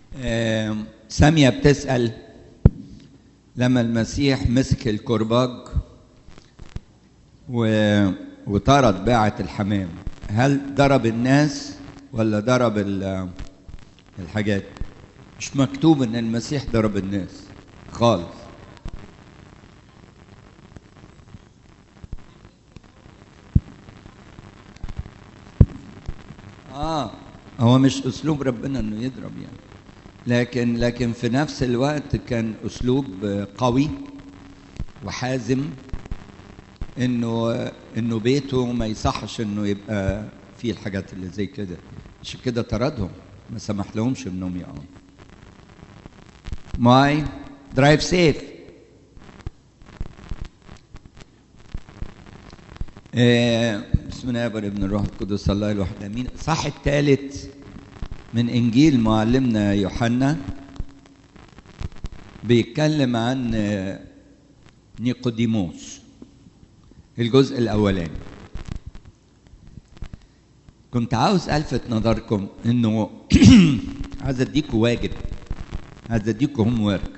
آم، سامية بتسأل لما المسيح مسك الكرباج و... وطرد باعة الحمام هل ضرب الناس ولا ضرب ال... الحاجات مش مكتوب ان المسيح ضرب الناس خالص اه هو مش اسلوب ربنا انه يضرب يعني لكن لكن في نفس الوقت كان اسلوب قوي وحازم انه انه بيته ما يصحش انه يبقى فيه الحاجات اللي زي كده عشان كده طردهم ما سمح لهمش انهم يقعوا ماي درايف سيف بسم الله والابن الروح القدس الله الواحد امين صح الثالث من انجيل معلمنا يوحنا بيتكلم عن آه، نيقوديموس الجزء الاولاني كنت عاوز الفت نظركم انه عايز اديكوا واجب عايز اديكوا هوم ورك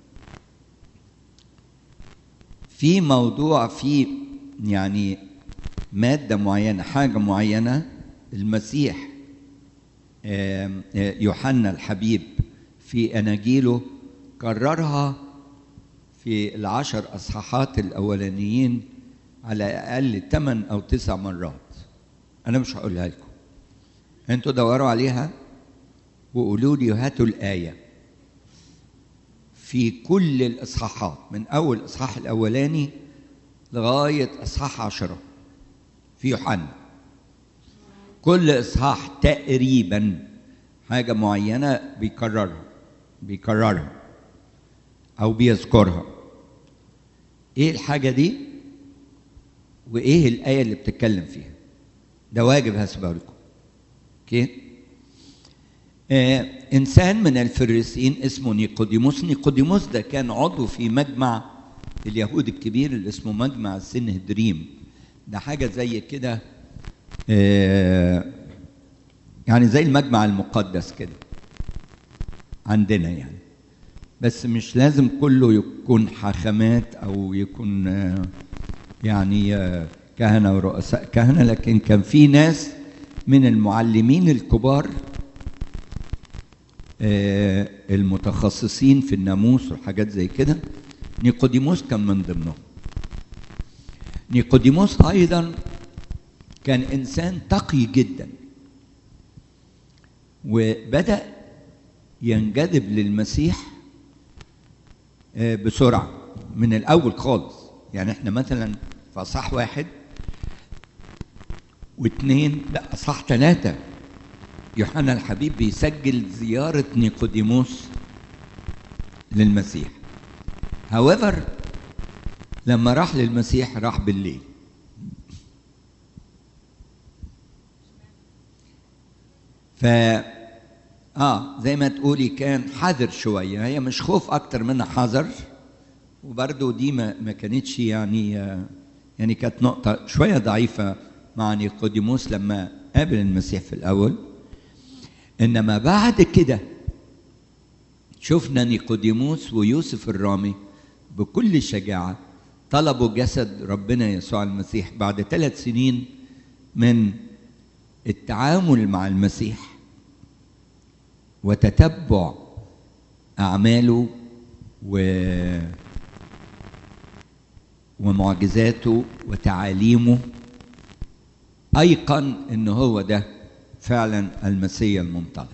في موضوع في يعني ماده معينه حاجه معينه المسيح آم، آه، يوحنا الحبيب في اناجيله كررها في العشر اصحاحات الاولانيين على الاقل ثمان او تسع مرات انا مش هقولها لكم انتوا دوروا عليها وقولوا لي هاتوا الايه في كل الاصحاحات من اول الاصحاح الاولاني لغايه اصحاح عشره في يوحنا كل اصحاح تقريبا حاجه معينه بيكررها بيكررها او بيذكرها ايه الحاجه دي وايه الايه اللي بتتكلم فيها ده واجب هسيبها لكم اوكي آه انسان من الفريسيين اسمه نيقوديموس نيقوديموس ده كان عضو في مجمع اليهود الكبير اللي اسمه مجمع السنهدريم ده حاجه زي كده آه يعني زي المجمع المقدس كده عندنا يعني بس مش لازم كله يكون حاخامات او يكون آه، يعني آه، كهنه ورؤساء كهنه لكن كان في ناس من المعلمين الكبار آه، المتخصصين في الناموس وحاجات زي كده نيقوديموس كان من ضمنهم نيقوديموس ايضا كان انسان تقي جدا وبدا ينجذب للمسيح آه، بسرعه من الاول خالص يعني احنا مثلا في اصح واحد واثنين لا اصح ثلاثه يوحنا الحبيب بيسجل زياره نيقوديموس للمسيح however لما راح للمسيح راح بالليل ف اه زي ما تقولي كان حذر شويه هي مش خوف اكتر منها حذر وبرضه دي ما, ما كانتش يعني آه، يعني كانت نقطه شويه ضعيفه مع نيقوديموس لما قابل المسيح في الاول انما بعد كده شفنا نيقوديموس ويوسف الرامي بكل شجاعه طلبوا جسد ربنا يسوع المسيح بعد ثلاث سنين من التعامل مع المسيح وتتبع أعماله و ومعجزاته وتعاليمه أيقن إن هو ده فعلا المسيح المنتظر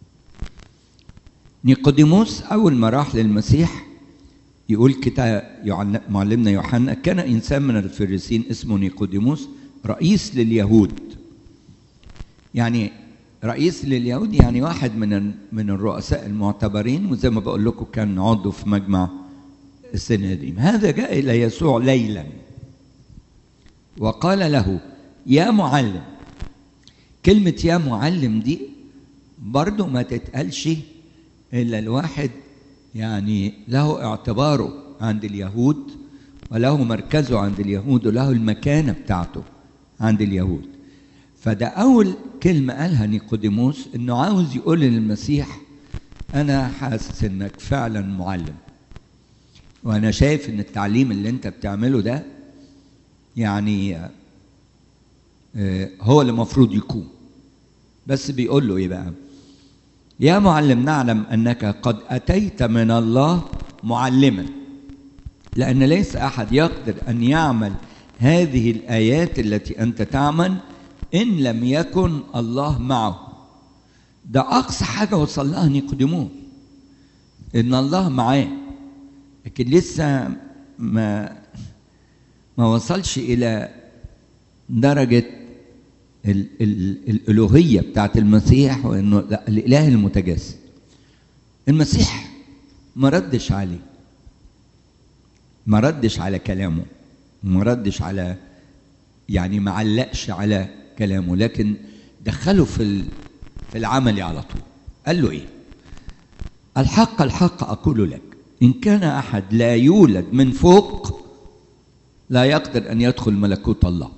نيقوديموس أول ما راح للمسيح يقول كده يعل- معلمنا يوحنا كان إنسان من الفريسين اسمه نيقوديموس رئيس لليهود يعني رئيس لليهود يعني واحد من ال- من الرؤساء المعتبرين وزي ما بقول لكم كان عضو في مجمع السنهدريم هذا جاء الى يسوع ليلا وقال له يا معلم كلمة يا معلم دي برضو ما تتقالش إلا الواحد يعني له اعتباره عند اليهود وله مركزه عند اليهود وله المكانة بتاعته عند اليهود فده أول كلمة قالها نيقوديموس إنه عاوز يقول للمسيح انا حاسس انك فعلا معلم وانا شايف ان التعليم اللي انت بتعمله ده يعني هو اللي المفروض يكون بس بيقول له ايه بقى يا معلم نعلم انك قد اتيت من الله معلما لان ليس احد يقدر ان يعمل هذه الايات التي انت تعمل ان لم يكن الله معه ده اقصى حاجه وصل لها نيقوديموس ان الله معاه لكن لسه ما ما وصلش الى درجه ال ال الالوهيه بتاعت المسيح وانه لا الاله المتجسد المسيح ما ردش عليه ما ردش على كلامه ما ردش على يعني ما علقش على كلامه لكن دخله في في العمل على طول قال له ايه الحق الحق اقول لك ان كان احد لا يولد من فوق لا يقدر ان يدخل ملكوت الله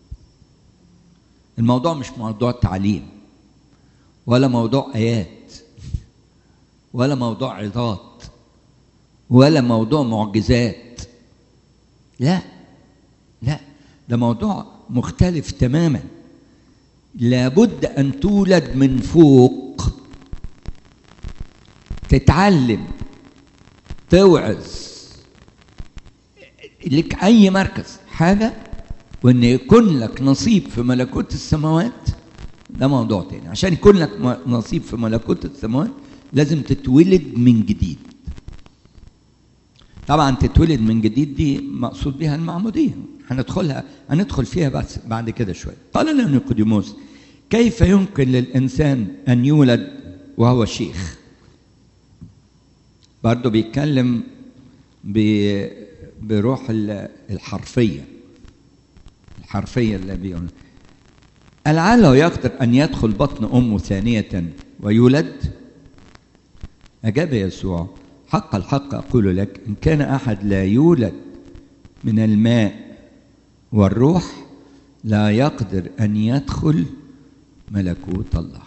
الموضوع مش موضوع تعليم ولا موضوع ايات ولا موضوع عظات ولا موضوع معجزات لا لا ده موضوع مختلف تماما لابد ان تولد من فوق تتعلم توعظ لك اي مركز حاجه وان يكون لك نصيب في ملكوت السماوات ده موضوع تاني عشان يكون لك نصيب في ملكوت السماوات لازم تتولد من جديد طبعا تتولد من جديد دي مقصود بها المعموديه هندخلها هندخل فيها بس بعد كده شويه قال له نيقوديموس كيف يمكن للانسان ان يولد وهو شيخ برضه بيتكلم بروح الحرفيه الحرفيه اللي بيقول لعله يقدر ان يدخل بطن امه ثانيه ويولد اجاب يسوع حق الحق اقول لك ان كان احد لا يولد من الماء والروح لا يقدر ان يدخل ملكوت الله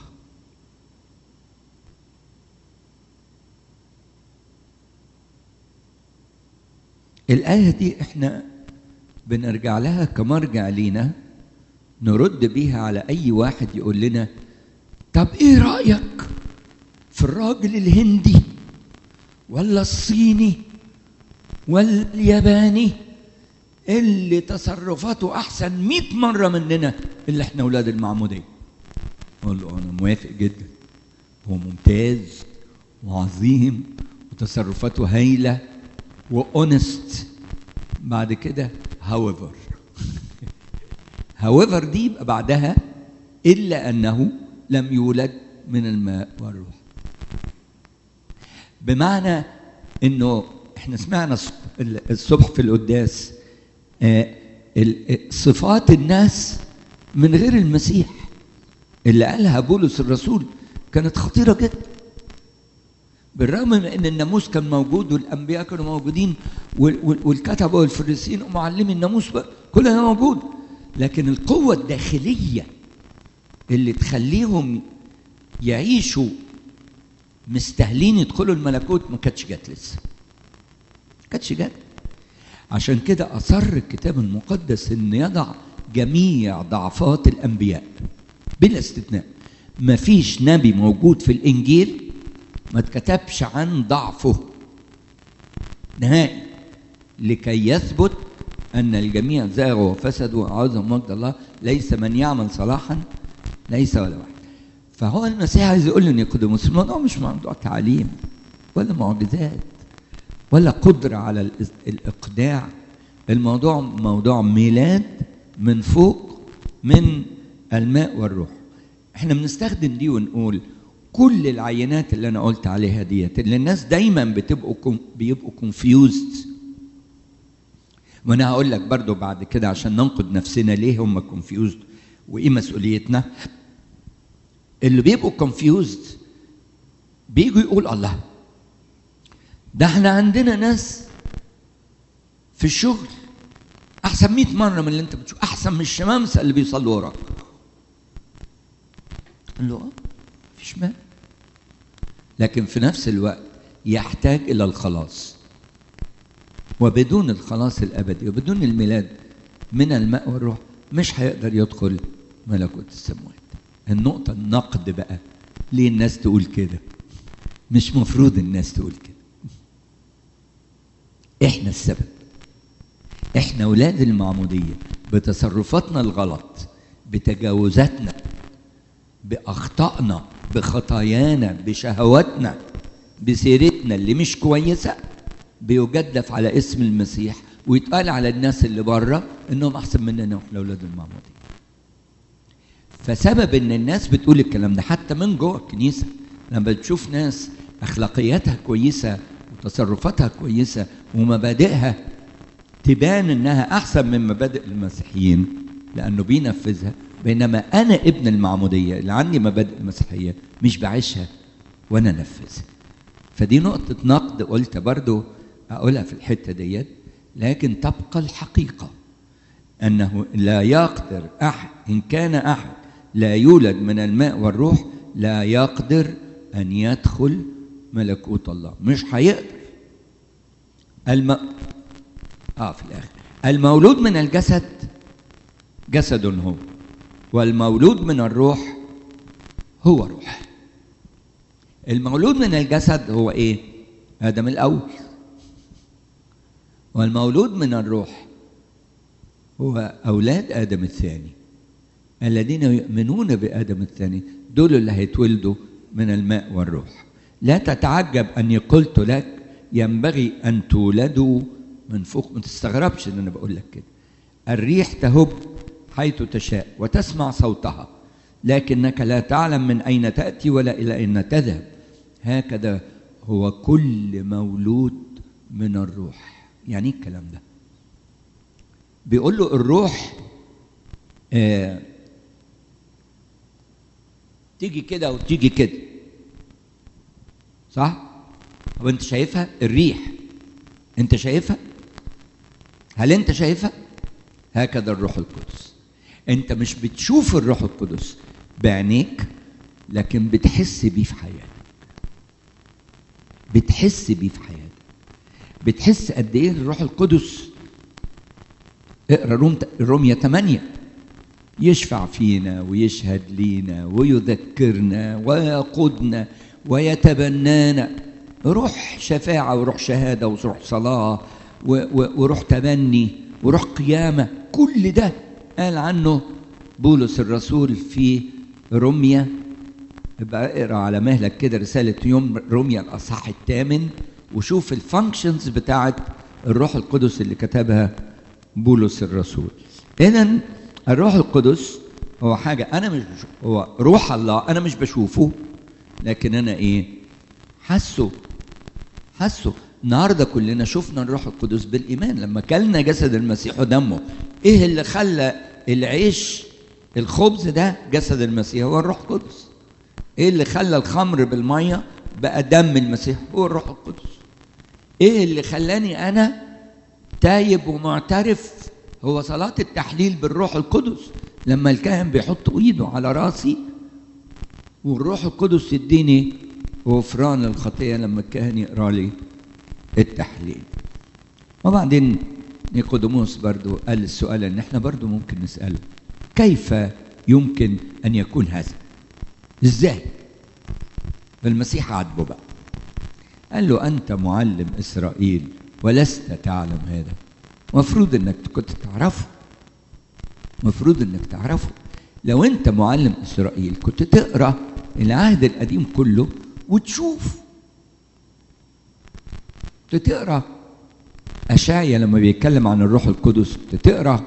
الآية دي احنا بنرجع لها كمرجع لينا نرد بيها على أي واحد يقول لنا طب إيه رأيك في الراجل الهندي ولا الصيني ولا الياباني اللي تصرفاته أحسن مئة مرة مننا اللي احنا أولاد المعمودية أقول له أنا موافق جدا هو ممتاز وعظيم وتصرفاته هايلة وأونست بعد كده however however دي يبقى بعدها إلا أنه لم يولد من الماء والروح بمعنى انه احنا سمعنا الصبح في القداس صفات الناس من غير المسيح اللي قالها بولس الرسول كانت خطيرة جدا بالرغم من ان الناموس كان موجود والانبياء كانوا موجودين والكتبه والفريسيين ومعلمي الناموس كل ده موجود لكن القوه الداخليه اللي تخليهم يعيشوا مستاهلين يدخلوا الملكوت ما كانتش جت لسه ما كانتش جت عشان كده اصر الكتاب المقدس ان يضع جميع ضعفات الانبياء بلا استثناء ما فيش نبي موجود في الانجيل ما اتكتبش عن ضعفه نهائي لكي يثبت ان الجميع زاغوا وفسدوا وعوزهم مجد الله ليس من يعمل صلاحا ليس ولا واحد فهو المسيح عايز يقول لي نيقوديموس الموضوع مش موضوع تعليم ولا معجزات ولا قدرة على الإقداع الموضوع موضوع ميلاد من فوق من الماء والروح احنا بنستخدم دي ونقول كل العينات اللي انا قلت عليها ديت اللي الناس دايما بتبقوا كم بيبقوا كونفيوزد وانا هقول لك برضو بعد كده عشان ننقد نفسنا ليه هم كونفيوزد وايه مسؤوليتنا اللي بيبقوا كونفيوزد بيجوا يقول الله ده احنا عندنا ناس في الشغل احسن 100 مره من اللي انت بتشوف احسن من الشمامسه اللي بيصلوا وراك قال له اه مفيش مال لكن في نفس الوقت يحتاج الى الخلاص وبدون الخلاص الابدي وبدون الميلاد من الماء والروح مش هيقدر يدخل ملكوت السماوات النقطة النقد بقى ليه الناس تقول كده مش مفروض الناس تقول كده احنا السبب احنا ولاد المعمودية بتصرفاتنا الغلط بتجاوزاتنا بأخطائنا بخطايانا بشهواتنا بسيرتنا اللي مش كويسة بيجدف على اسم المسيح ويتقال على الناس اللي بره انهم احسن مننا واحنا اولاد المعمودية فسبب ان الناس بتقول الكلام ده حتى من جوه الكنيسه لما بتشوف ناس اخلاقياتها كويسه وتصرفاتها كويسه ومبادئها تبان انها احسن من مبادئ المسيحيين لانه بينفذها بينما انا ابن المعموديه اللي عندي مبادئ المسيحيه مش بعيشها وانا نفذها فدي نقطه نقد قلت برضو اقولها في الحته ديت لكن تبقى الحقيقه انه لا يقدر احد ان كان احد لا يولد من الماء والروح لا يقدر ان يدخل ملكوت الله مش هيقدر الم... اه في الاخر المولود من الجسد جسد هو والمولود من الروح هو روح المولود من الجسد هو ايه ادم الاول والمولود من الروح هو اولاد ادم الثاني الذين يؤمنون بادم الثاني دول اللي هيتولدوا من الماء والروح لا تتعجب اني قلت لك ينبغي ان تولدوا من فوق ما تستغربش ان انا بقول لك كده الريح تهب حيث تشاء وتسمع صوتها لكنك لا تعلم من اين تاتي ولا الى اين تذهب هكذا هو كل مولود من الروح يعني ايه الكلام ده بيقول له الروح آه تيجي كده وتيجي كده صح طب انت شايفها الريح انت شايفها هل انت شايفها هكذا الروح القدس انت مش بتشوف الروح القدس بعينيك لكن بتحس بيه في حياتك بتحس بيه في حياتك بتحس قد ايه الروح القدس اقرا روم رومية 8 يشفع فينا ويشهد لينا ويذكرنا ويقودنا ويتبنانا روح شفاعة وروح شهادة وروح صلاة وروح تبني وروح قيامة كل ده قال عنه بولس الرسول في روميا ابقى اقرا على مهلك كده رسالة يوم روميا الأصحاح الثامن وشوف الفانكشنز بتاعت الروح القدس اللي كتبها بولس الرسول إذا الروح القدس هو حاجة أنا مش بشوف هو روح الله أنا مش بشوفه لكن أنا إيه حسه حسه النهارده كلنا شفنا الروح القدس بالإيمان لما كلنا جسد المسيح ودمه إيه اللي خلى العيش الخبز ده جسد المسيح هو الروح القدس إيه اللي خلى الخمر بالمية بقى دم المسيح هو الروح القدس إيه اللي خلاني أنا تايب ومعترف هو صلاة التحليل بالروح القدس لما الكاهن بيحط ايده على راسي والروح القدس يديني غفران الخطية لما الكاهن يقرا لي التحليل وبعدين نيقوديموس برضو قال السؤال ان احنا برضو ممكن نسأله كيف يمكن ان يكون هذا ازاي فالمسيح عاتبه بقى قال له انت معلم اسرائيل ولست تعلم هذا مفروض انك كنت تعرفه مفروض انك تعرفه لو انت معلم اسرائيل كنت تقرا العهد القديم كله وتشوف تقرا اشعيا لما بيتكلم عن الروح القدس تقرا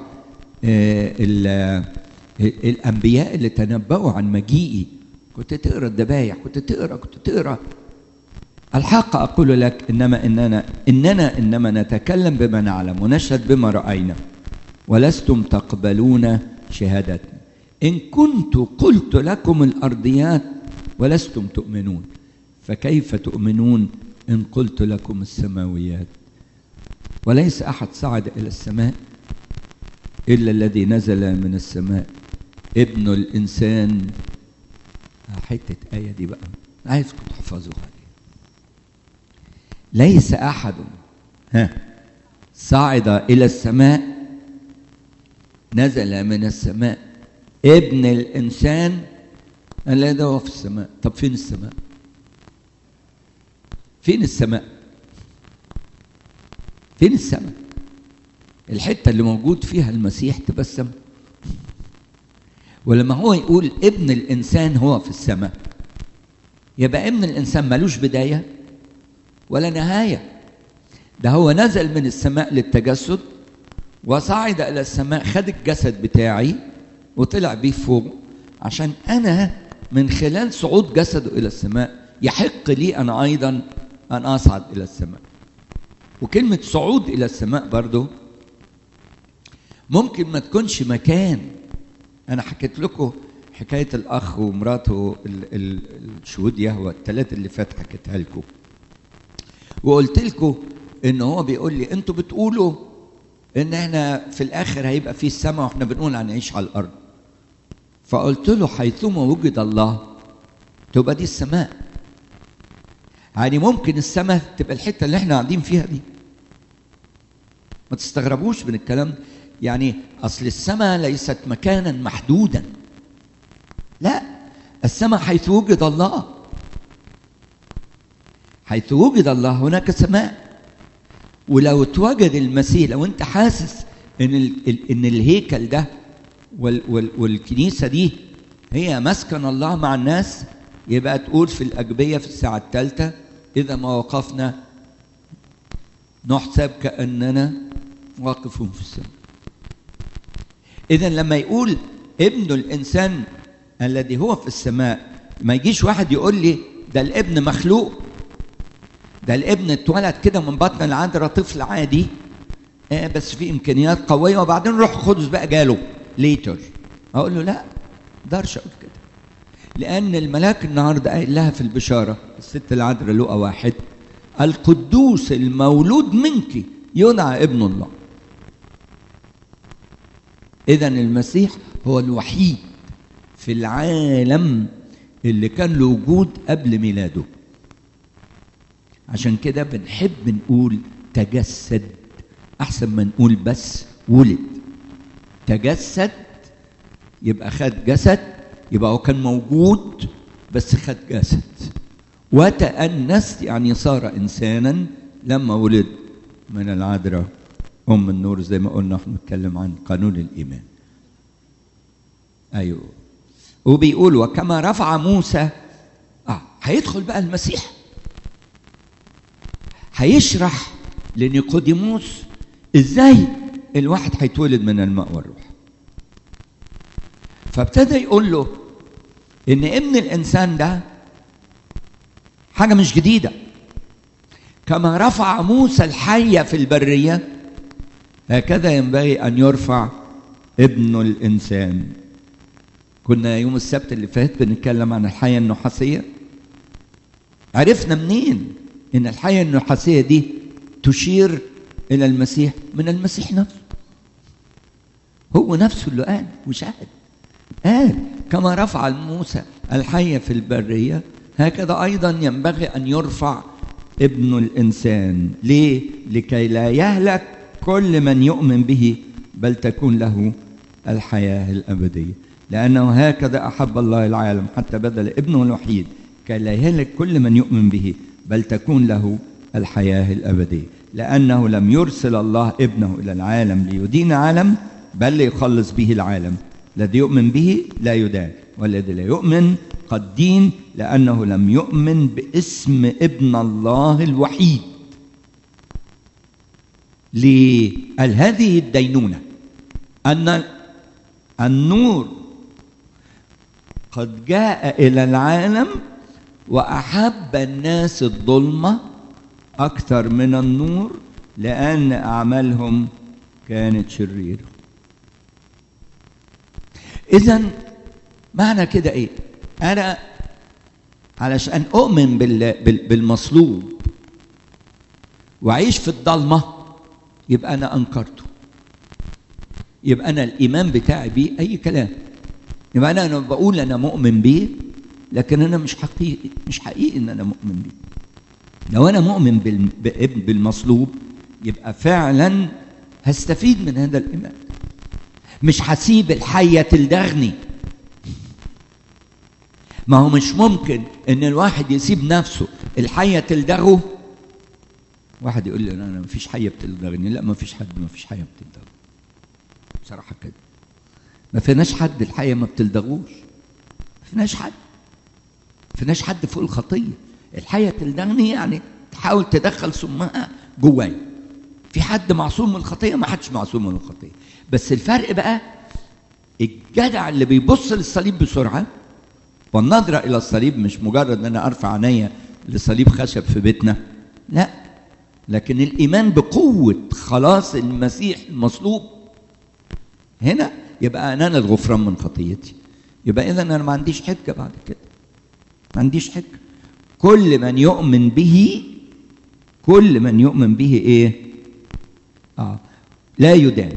الانبياء اللي تنبأوا عن مجيئي كنت تقرا الذبايح كنت تقرا كنت تقرا الحق أقول لك إنما إننا إننا إنما نتكلم بما نعلم ونشهد بما رأينا ولستم تقبلون شهادتنا إن كنت قلت لكم الأرضيات ولستم تؤمنون فكيف تؤمنون إن قلت لكم السماويات وليس أحد صعد إلى السماء إلا الذي نزل من السماء ابن الإنسان حتة آية دي بقى عايزكم تحفظوها دي ليس احد ها صعد الى السماء نزل من السماء ابن الانسان الذي هو في السماء طب فين السماء فين السماء فين السماء الحته اللي موجود فيها المسيح تبقى السماء ولما هو يقول ابن الانسان هو في السماء يبقى ابن الانسان ملوش بدايه ولا نهايه ده هو نزل من السماء للتجسد وصعد الى السماء خد الجسد بتاعي وطلع بيه فوق عشان انا من خلال صعود جسده الى السماء يحق لي انا ايضا ان اصعد الى السماء وكلمه صعود الى السماء برضو ممكن ما تكونش مكان انا حكيت لكم حكايه الاخ ومراته الشهوديه والثلاثه اللي فات حكيتها لكم وقلت لكم ان هو بيقول لي انتوا بتقولوا ان احنا في الاخر هيبقى في السماء واحنا بنقول هنعيش على الارض فقلت له حيثما وجد الله تبقى دي السماء يعني ممكن السماء تبقى الحته اللي احنا قاعدين فيها دي ما تستغربوش من الكلام ده يعني اصل السماء ليست مكانا محدودا لا السماء حيث وجد الله حيث وجد الله هناك سماء ولو اتوجد المسيح لو انت حاسس ان ال ان الهيكل ده وال وال والكنيسه دي هي مسكن الله مع الناس يبقى تقول في الاجبيه في الساعه الثالثه اذا ما وقفنا نحسب كاننا واقفون في السماء اذا لما يقول ابن الانسان الذي هو في السماء ما يجيش واحد يقول لي ده الابن مخلوق ده الابن اتولد كده من بطن العذراء طفل عادي آه بس في امكانيات قويه وبعدين روح القدس بقى جاله ليتر اقول له لا اقدرش اقول كده لان الملاك النهارده قايل لها في البشاره الست العذراء لقى واحد القدوس المولود منك يدعى ابن الله اذا المسيح هو الوحيد في العالم اللي كان له وجود قبل ميلاده عشان كده بنحب نقول تجسد احسن ما نقول بس ولد تجسد يبقى خد جسد يبقى هو كان موجود بس خد جسد وتأنست يعني صار إنسانا لما ولد من العذراء أم النور زي ما قلنا احنا بنتكلم عن قانون الإيمان أيوه وبيقول وكما رفع موسى آه هيدخل بقى المسيح هيشرح لنيقوديموس ازاي الواحد هيتولد من الماء والروح فابتدى يقول له ان ابن الانسان ده حاجه مش جديده كما رفع موسى الحيه في البريه هكذا ينبغي ان يرفع ابن الانسان كنا يوم السبت اللي فات بنتكلم عن الحيه النحاسيه عرفنا منين ان الحيه النحاسيه دي تشير الى المسيح من المسيح نفسه هو نفسه اللي قال وشاهد قال كما رفع موسى الحية في البرية هكذا أيضا ينبغي أن يرفع ابن الإنسان ليه؟ لكي لا يهلك كل من يؤمن به بل تكون له الحياة الأبدية لأنه هكذا أحب الله العالم حتى بذل ابنه الوحيد كي لا يهلك كل من يؤمن به بل تكون له الحياة الأبدية لأنه لم يرسل الله ابنه إلى العالم ليدين عالم بل ليخلص به العالم الذي يؤمن به لا يدان والذي لا يؤمن قد دين لأنه لم يؤمن باسم ابن الله الوحيد ليه؟ قال هذه الدينونة أن النور قد جاء إلى العالم وأحب الناس الظلمة أكثر من النور لأن أعمالهم كانت شريرة إذا معنى كده إيه؟ أنا علشان أؤمن بالمصلوب وأعيش في الضلمة يبقى أنا أنكرته يبقى أنا الإيمان بتاعي بيه أي كلام يبقى أنا أنا بقول أنا مؤمن بيه لكن أنا مش حقيقي مش حقيقي إن أنا مؤمن بيه لو انا مؤمن بال- بابن بالمصلوب يبقى فعلا هستفيد من هذا الايمان مش هسيب الحيه تلدغني ما هو مش ممكن ان الواحد يسيب نفسه الحيه تلدغه واحد يقول لي انا ما فيش حيه بتلدغني لا ما فيش حد ما فيش حيه بتلدغه بصراحه كده ما فيناش حد الحيه ما بتلدغوش ما فيناش حد ما فيناش حد فوق الخطيه الحيه تلدغني يعني تحاول تدخل سمها جواي في حد معصوم من الخطيه ما حدش معصوم من الخطيه بس الفرق بقى الجدع اللي بيبص للصليب بسرعه والنظره الى الصليب مش مجرد ان انا ارفع عينيا لصليب خشب في بيتنا لا لكن الايمان بقوه خلاص المسيح المصلوب هنا يبقى انال الغفران من خطيتي يبقى اذا انا ما عنديش حجه بعد كده ما عنديش حجه كل من يؤمن به كل من يؤمن به ايه اه لا يدان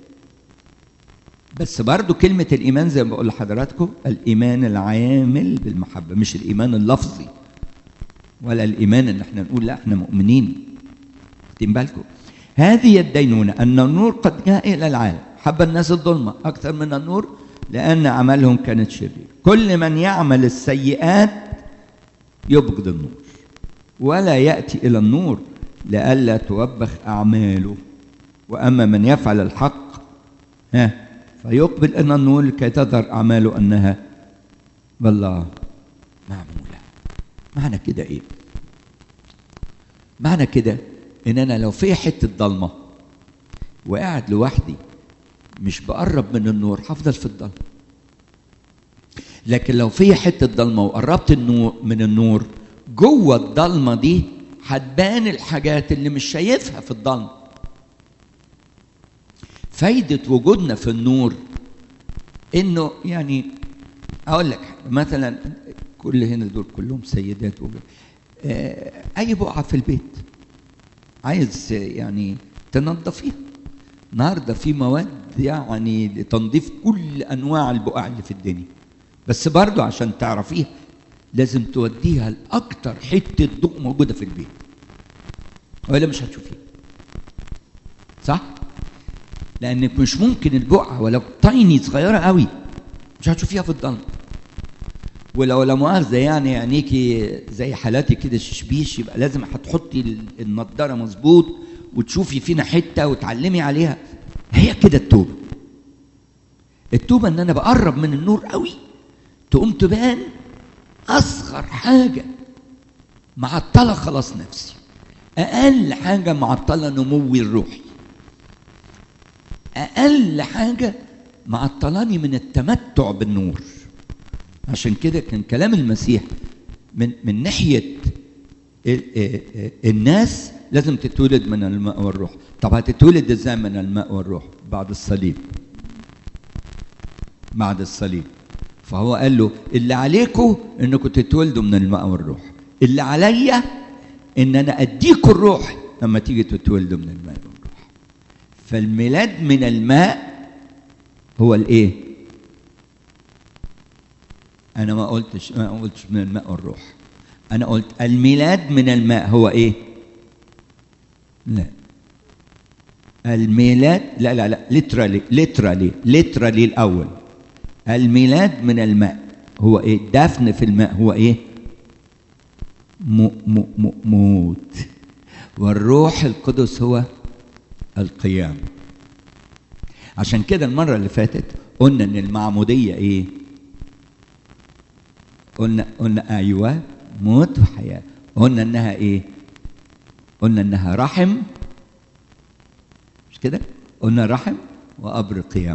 بس برضو كلمة الإيمان زي ما بقول لحضراتكم الإيمان العامل بالمحبة مش الإيمان اللفظي ولا الإيمان إن احنا نقول لا احنا مؤمنين واخدين بالكم هذه الدينونة أن النور قد جاء إلى العالم حب الناس الظلمة أكثر من النور لأن أعمالهم كانت شريرة كل من يعمل السيئات يبغض النور ولا يأتي إلى النور لئلا توبخ أعماله وأما من يفعل الحق ها فيقبل إلى النور لكي تظهر أعماله أنها بالله معمولة معنى كده إيه؟ معنى كده إن أنا لو في حتة ضلمة وقاعد لوحدي مش بقرب من النور هفضل في الضلمة لكن لو في حتة ضلمة وقربت النور من النور جوه الضلمة دي هتبان الحاجات اللي مش شايفها في الضلمة فايدة وجودنا في النور انه يعني اقول لك مثلا كل هنا دول كلهم سيدات وجود. آه، اي بقعة في البيت عايز يعني تنظفيها النهارده في مواد يعني لتنظيف كل انواع البقع اللي في الدنيا بس برضو عشان تعرفيها لازم توديها لاكتر حته ضوء موجوده في البيت والا مش هتشوفيها صح لانك مش ممكن البقعه ولو تايني صغيره قوي مش هتشوفيها في الضلمه ولو لا مؤاخذه يعني عينيكي زي حالاتي كده ششبيش يبقى لازم هتحطي النضاره مظبوط وتشوفي فينا حته وتعلمي عليها هي كده التوبه التوبه ان انا بقرب من النور قوي تقوم تبان اصغر حاجه معطله خلاص نفسي اقل حاجه معطله نموي الروحي اقل حاجه معطلاني من التمتع بالنور عشان كده كان كلام المسيح من من ناحيه الناس لازم تتولد من الماء والروح طب هتتولد ازاي من الماء والروح بعد الصليب بعد الصليب فهو قال له اللي عليكم انكم تتولدوا من الماء والروح اللي عليا ان انا اديكم الروح لما تيجي تتولدوا من الماء والروح فالميلاد من الماء هو الايه انا ما قلتش ما قلتش من الماء والروح انا قلت الميلاد من الماء هو ايه لا الميلاد لا لا لا ليترالي ليترالي ليترالي الاول الميلاد من الماء هو ايه دفن في الماء هو ايه م م م موت والروح القدس هو القيام عشان كده المره اللي فاتت قلنا ان المعموديه ايه قلنا قلنا ايوه موت وحياه قلنا انها ايه قلنا انها رحم مش كده قلنا رحم وقبر قيام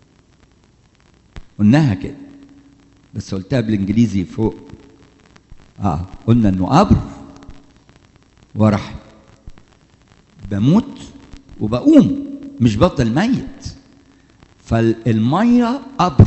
قلناها كده بس قلتها بالانجليزي فوق اه قلنا انه قبر ورحم بموت وبقوم مش بفضل ميت فالميه قبر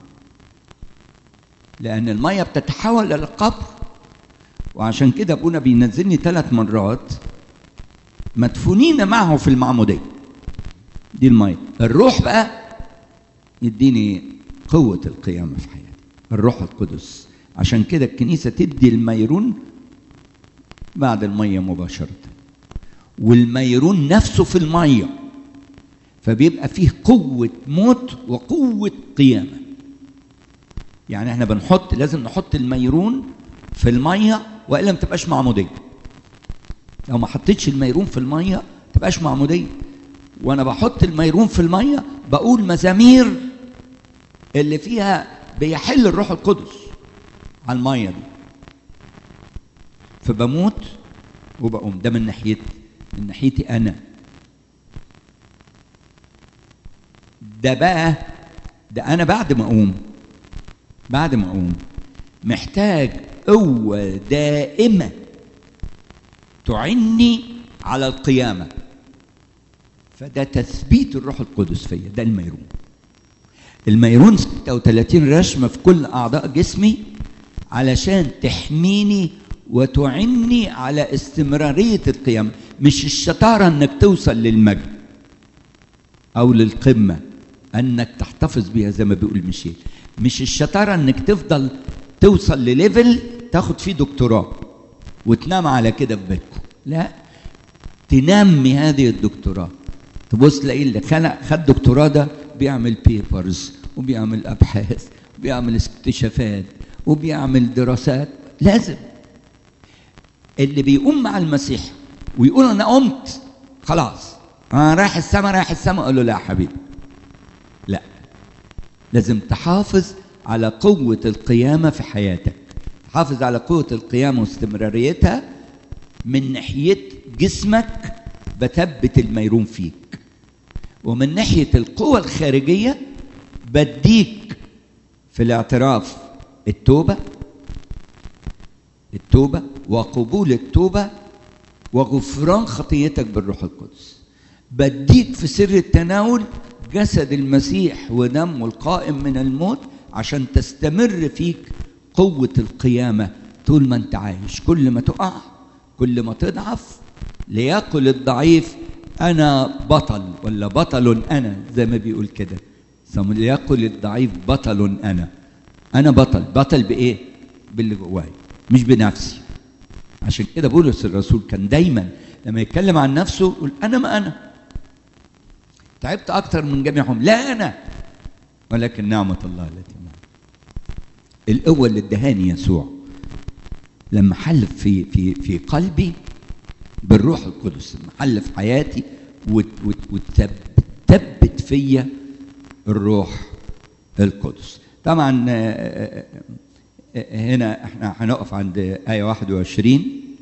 لان الميه بتتحول الى القبر وعشان كده ابونا بينزلني ثلاث مرات مدفونين معه في المعموديه دي الميه الروح بقى يديني قوه القيامه في حياتي الروح القدس عشان كده الكنيسه تدي الميرون بعد الميه مباشره والميرون نفسه في الميه فبيبقى فيه قوه موت وقوه قيامه يعني احنا بنحط لازم نحط الميرون في الميه والا ما تبقاش معموديه لو ما حطيتش الميرون في الميه ما تبقاش معموديه وانا بحط الميرون في الميه بقول مزامير اللي فيها بيحل الروح القدس على الميه دي فبموت وبقوم ده من ناحيتي من ناحيتي انا ده بقى ده انا بعد ما اقوم بعد ما اقوم محتاج قوه دائمه تعني على القيامه فده تثبيت الروح القدس فيا ده الميرون الميرون 36 رشمه في كل اعضاء جسمي علشان تحميني وتعني على استمراريه القيام مش الشطاره انك توصل للمجد او للقمه انك تحتفظ بيها زي ما بيقول ميشيل مش الشطاره انك تفضل توصل لليفل تاخد فيه دكتوراه وتنام على كده في بيتكم لا تنمي هذه الدكتوراه تبص تلاقي اللي خلق خد دكتوراه ده بيعمل بيبرز وبيعمل ابحاث وبيعمل اكتشافات وبيعمل دراسات لازم اللي بيقوم مع المسيح ويقول انا قمت خلاص انا رايح السماء رايح السماء اقول له لا يا حبيبي لا لازم تحافظ على قوة القيامة في حياتك تحافظ على قوة القيامة واستمراريتها من ناحية جسمك بثبت الميرون فيك ومن ناحية القوة الخارجية بديك في الاعتراف التوبة التوبة وقبول التوبة وغفران خطيتك بالروح القدس بديك في سر التناول جسد المسيح ودمه القائم من الموت عشان تستمر فيك قوة القيامة طول ما انت عايش كل ما تقع كل ما تضعف ليقل الضعيف انا بطل ولا بطل انا زي ما بيقول كده ليقل الضعيف بطل انا انا بطل بطل بايه باللي جواي مش بنفسي عشان كده بولس الرسول كان دايما لما يتكلم عن نفسه يقول انا ما انا تعبت اكتر من جميعهم لا انا ولكن نعمه الله التي معي القوه اللي ادهاني يسوع لما حل في في في قلبي بالروح القدس لما حل في حياتي وتثبت فيا الروح القدس طبعا هنا احنا هنقف عند آية 21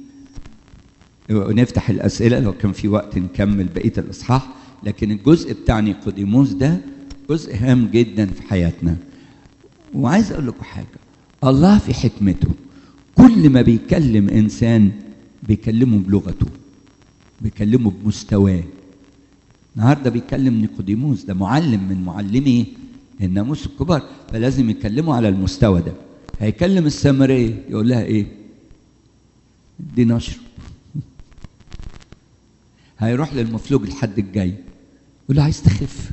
ونفتح الأسئلة لو كان في وقت نكمل بقية الإصحاح لكن الجزء بتاع نيقوديموس ده جزء هام جدا في حياتنا وعايز أقول لكم حاجة الله في حكمته كل ما بيكلم إنسان بيكلمه بلغته بيكلمه بمستواه النهارده بيكلم نيقوديموس ده معلم من معلمي الناموس الكبار فلازم يكلمه على المستوى ده هيكلم السامريه يقول لها ايه دي نشر هيروح للمفلوج الحد الجاي يقول له عايز تخف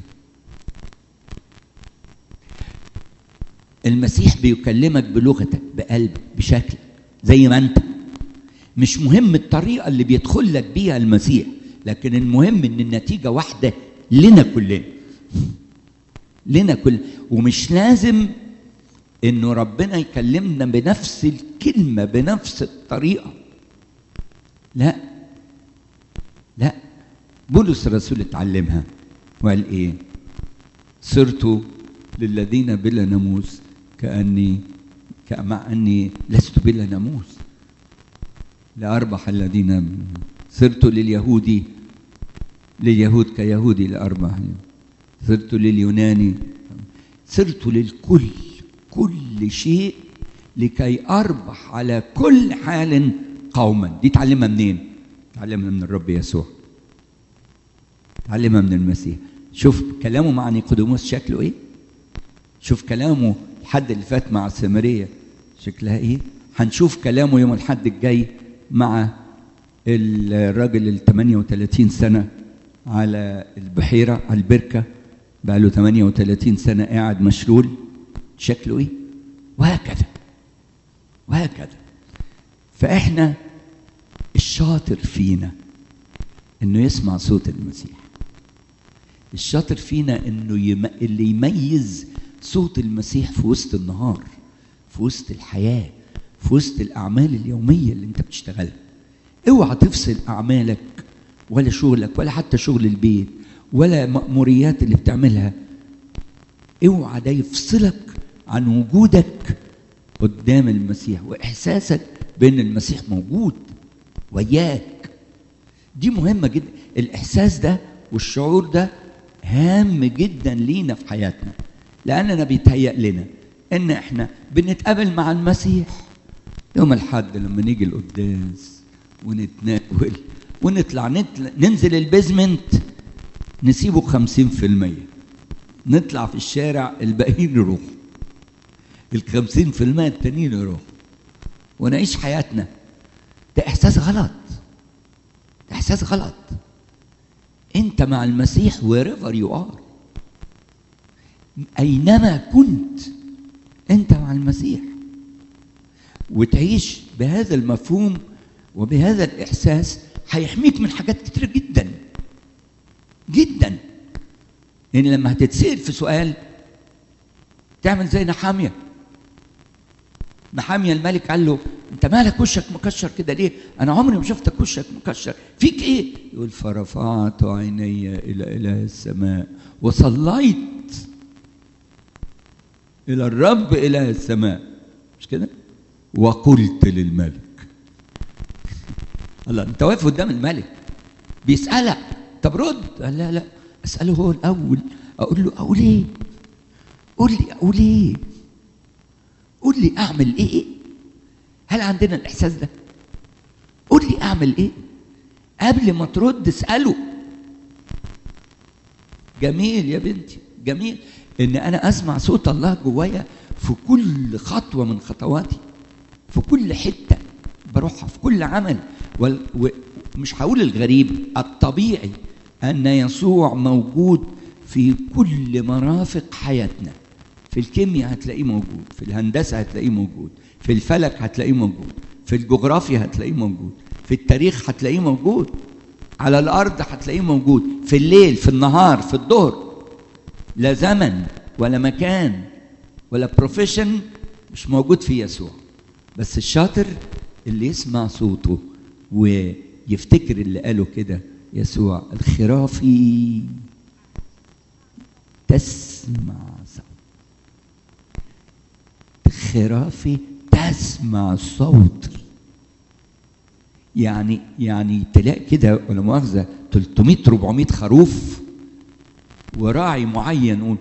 المسيح بيكلمك بلغتك بقلبك بشكل زي ما انت مش مهم الطريقه اللي بيدخل لك بيها المسيح لكن المهم ان النتيجه واحده لنا كلنا لنا كل ومش لازم انه ربنا يكلمنا بنفس الكلمه بنفس الطريقه لا لا بولس الرسول اتعلمها وقال ايه صرت للذين بلا ناموس كاني مع اني لست بلا ناموس لاربح الذين صرت لليهودي لليهود كيهودي لاربح صرت لليوناني صرت للكل كل شيء لكي اربح على كل حال قوما دي تعلمها منين تعلمها من الرب يسوع تعلمها من المسيح شوف كلامه مع نيقوديموس شكله ايه شوف كلامه الحد اللي فات مع السامريه شكلها ايه هنشوف كلامه يوم الحد الجاي مع الراجل ال 38 سنه على البحيره على البركه بقى له 38 سنه قاعد مشلول شكله ايه وهكذا وهكذا فاحنا الشاطر فينا انه يسمع صوت المسيح الشاطر فينا انه يم... اللي يميز صوت المسيح في وسط النهار في وسط الحياه في وسط الاعمال اليوميه اللي انت بتشتغلها اوعى تفصل اعمالك ولا شغلك ولا حتى شغل البيت ولا مأموريات اللي بتعملها اوعى ده يفصلك عن وجودك قدام المسيح واحساسك بان المسيح موجود وياك دي مهمه جدا الاحساس ده والشعور ده هام جدا لينا في حياتنا لاننا بيتهيأ لنا ان احنا بنتقابل مع المسيح يوم الحد لما نيجي القداس ونتناول ونطلع نطلع ننزل البيزمنت نسيبه خمسين في المية نطلع في الشارع الباقيين يروحوا الخمسين في المية التانيين يروحوا ونعيش حياتنا ده إحساس غلط ده إحساس غلط أنت مع المسيح wherever you are أينما كنت أنت مع المسيح وتعيش بهذا المفهوم وبهذا الإحساس هيحميك من حاجات كتيرة جدا جدا يعني لما هتتسأل في سؤال تعمل زي نحامية نحامية الملك قال له انت مالك وشك مكشر كده ليه انا عمري ما شفتك وشك مكشر فيك ايه يقول فرفعت عيني الى اله السماء وصليت الى الرب اله السماء مش كده وقلت للملك الله انت واقف قدام الملك بيسالك طب رد قال لا لا اساله هو الاول اقول له اقول ايه قول لي اقول ايه قول لي اعمل ايه هل عندنا الاحساس ده قول لي اعمل ايه قبل ما ترد اساله جميل يا بنتي جميل ان انا اسمع صوت الله جوايا في كل خطوه من خطواتي في كل حته بروحها في كل عمل ومش هقول الغريب الطبيعي ان يسوع موجود في كل مرافق حياتنا في الكيمياء هتلاقيه موجود في الهندسه هتلاقيه موجود في الفلك هتلاقيه موجود في الجغرافيا هتلاقيه موجود في التاريخ هتلاقيه موجود على الارض هتلاقيه موجود في الليل في النهار في الظهر لا زمن ولا مكان ولا بروفيشن مش موجود في يسوع بس الشاطر اللي يسمع صوته ويفتكر اللي قاله كده يسوع الخرافي تسمع صوت خرافي تسمع صوتي يعني يعني تلاقي كده ولا مؤاخذه 300 400 خروف وراعي معين يقول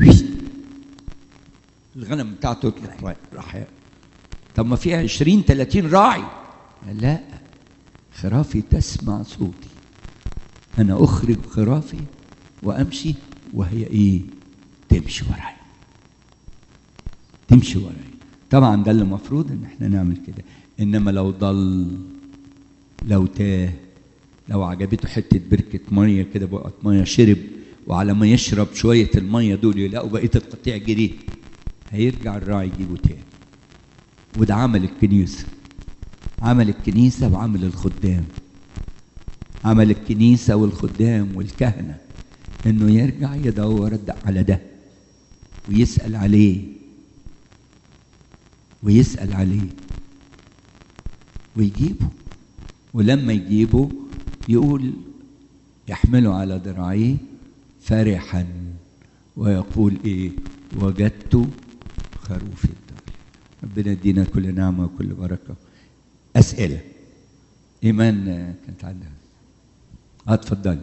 الغنم بتاعته راح راح طب ما في 20 30 راعي لا خرافي تسمع صوتي انا اخرج خرافي وامشي وهي ايه تمشي ورايا تمشي ورايا طبعا ده اللي المفروض ان احنا نعمل كده انما لو ضل لو تاه لو عجبته حته بركه ميه كده بقت ميه شرب وعلى ما يشرب شويه الميه دول يلاقوا بقيه القطيع جري هيرجع الراعي يجيبه تاني وده عمل الكنيسه عمل الكنيسه وعمل الخدام عمل الكنيسه والخدام والكهنه انه يرجع يدور على ده ويسال عليه ويسال عليه ويجيبه ولما يجيبه يقول يحمله على ذراعيه فرحا ويقول ايه وجدت خروفي الدار ربنا يدينا كل نعمه وكل بركه اسئله ايمان كانت عندها اه اتفضلي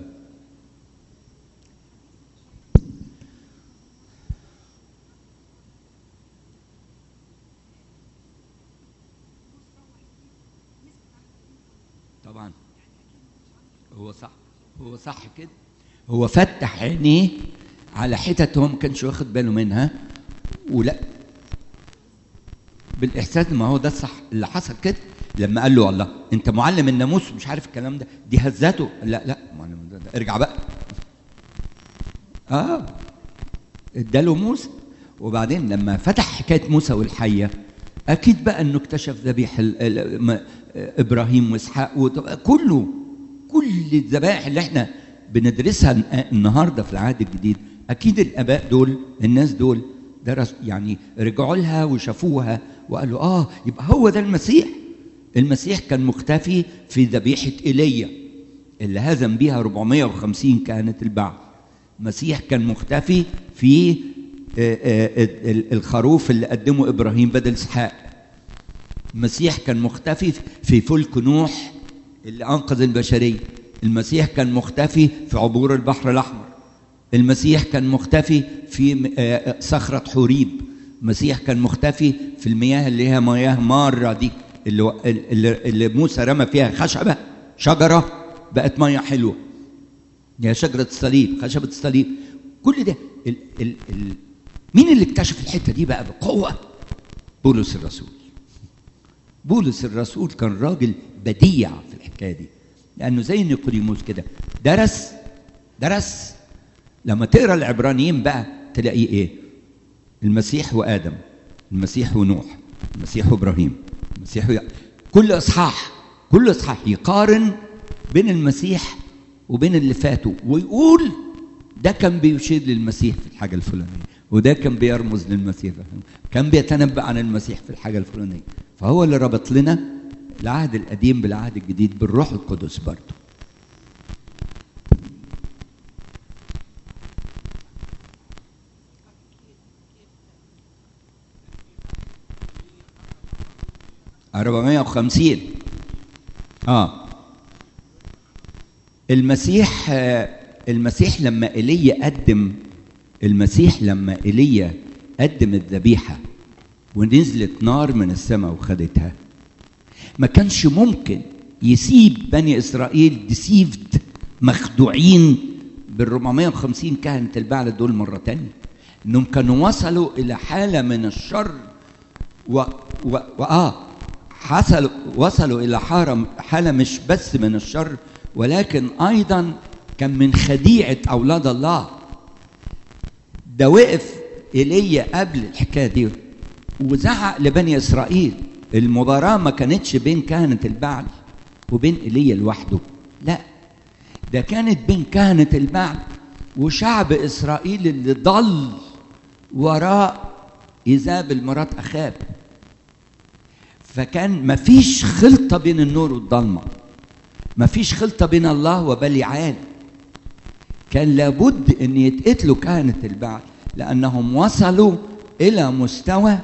طبعا هو صح هو صح كده هو فتح عينيه على حتت هو ما كانش واخد باله منها ولا بالاحساس ما هو ده الصح اللي حصل كده لما قال له الله انت معلم الناموس مش عارف الكلام ده دي هزته لا لا معلم ده, ده ارجع بقى اه اداله موسى وبعدين لما فتح حكايه موسى والحيه اكيد بقى انه اكتشف ذبيح ابراهيم واسحاق وتبقى كله كل الذبائح اللي احنا بندرسها النهارده في العهد الجديد اكيد الاباء دول الناس دول درس يعني رجعوا لها وشافوها وقالوا اه يبقى هو ده المسيح المسيح كان مختفي في ذبيحه ايليا اللي هزم بيها 450 كانت البعث المسيح كان مختفي في الخروف اللي قدمه ابراهيم بدل اسحاق المسيح كان مختفي في فلك نوح اللي انقذ البشريه المسيح كان مختفي في عبور البحر الاحمر المسيح كان مختفي في صخره حوريب المسيح كان مختفي في المياه اللي هي مياه ماره دي اللي, اللي, اللي موسى رمى فيها خشبه شجره بقت ميه حلوه هي شجره الصليب خشبه الصليب كل ده ال ال ال مين اللي اكتشف الحته دي بقى بقوه بولس الرسول بولس الرسول كان راجل بديع في الحكايه دي لانه زي نيقوديموس كده درس درس لما تقرا العبرانيين بقى تلاقيه ايه المسيح وادم المسيح ونوح المسيح وابراهيم المسيح و... كل اصحاح كل اصحاح يقارن بين المسيح وبين اللي فاتوا ويقول ده كان بيشير للمسيح في الحاجه الفلانيه وده كان بيرمز للمسيح كان بيتنبأ عن المسيح في الحاجه الفلانيه فهو اللي ربط لنا العهد القديم بالعهد الجديد بالروح القدس برضه أربعمائة وخمسين آه المسيح المسيح لما ايليا قدم المسيح لما ايليا قدم الذبيحه ونزلت نار من السماء وخدتها ما كانش ممكن يسيب بني اسرائيل ديسيفد مخدوعين بال 450 كهنه البعل دول مره تانية انهم كانوا وصلوا الى حاله من الشر و, و... و... اه حصلوا وصلوا الى حاله حاله مش بس من الشر ولكن ايضا كان من خديعه اولاد الله ده وقف ايليا قبل الحكايه دي وزعق لبني اسرائيل المباراه ما كانتش بين كهنه البعل وبين ايليا لوحده لا ده كانت بين كهنه البعل وشعب اسرائيل اللي ضل وراء ايزابل مرات اخاب فكان مفيش خلطه بين النور والضلمه مفيش خلطه بين الله وبليعال كان لابد ان يتقتلوا كهنه البعل لانهم وصلوا الى مستوى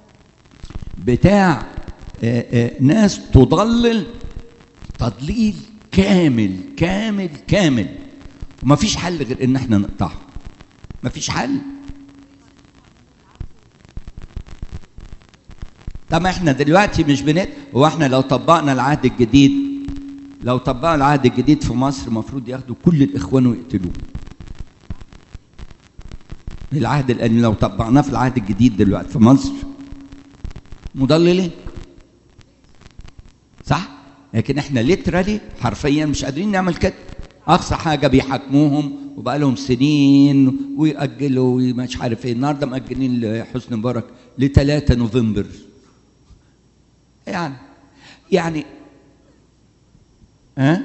بتاع آآ آآ ناس تضلل تضليل كامل كامل كامل ومفيش حل غير ان احنا نقطعهم مفيش حل طب احنا دلوقتي مش بنت هو احنا لو طبقنا العهد الجديد لو طبقنا العهد الجديد في مصر المفروض ياخدوا كل الاخوان ويقتلوه العهد القديم لو طبقناه في العهد الجديد دلوقتي في مصر مضللين صح لكن احنا ليترالي حرفيا مش قادرين نعمل كده اقصى حاجه بيحاكموهم وبقى لهم سنين ويأجلوا ومش عارف ايه النهارده مأجلين لحسني مبارك ل 3 نوفمبر يعني يعني ها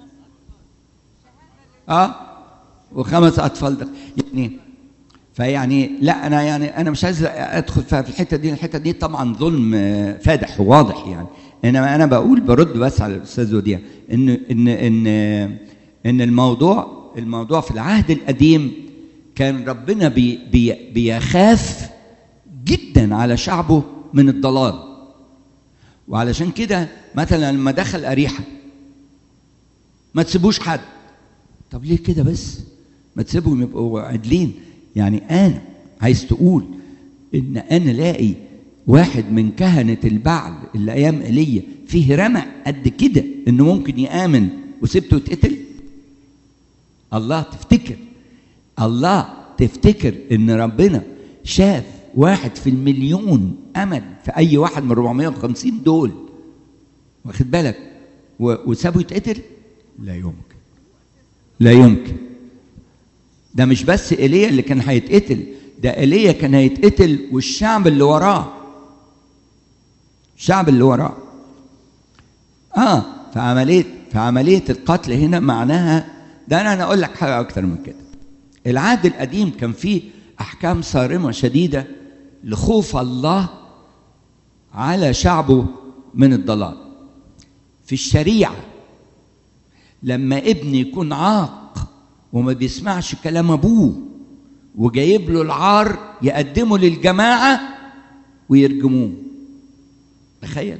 اه وخمس اطفال ده يعني فيعني لا انا يعني انا مش عايز ادخل في الحته دي الحته دي طبعا ظلم فادح وواضح يعني انما انا بقول برد بس على الاستاذ وديع ان ان ان ان الموضوع الموضوع في العهد القديم كان ربنا بي بي بيخاف جدا على شعبه من الضلال وعلشان كده مثلا لما دخل أريحة ما تسيبوش حد طب ليه كده بس ما تسيبهم يبقوا عادلين يعني أنا عايز تقول إن أنا لاقي واحد من كهنة البعل اللي أيام إيليا فيه رمق قد كده إنه ممكن يآمن وسبته يتقتل الله تفتكر الله تفتكر إن ربنا شاف واحد في المليون امل في اي واحد من 450 دول واخد بالك وسابه يتقتل لا يمكن لا يمكن ده مش بس ايليا اللي كان هيتقتل ده ايليا كان هيتقتل والشعب اللي وراه الشعب اللي وراه اه في عمليه في عمليه القتل هنا معناها ده انا انا اقول لك حاجه اكتر من كده العهد القديم كان فيه احكام صارمه شديده لخوف الله على شعبه من الضلال في الشريعه لما ابن يكون عاق وما بيسمعش كلام ابوه وجايب له العار يقدمه للجماعه ويرجموه تخيل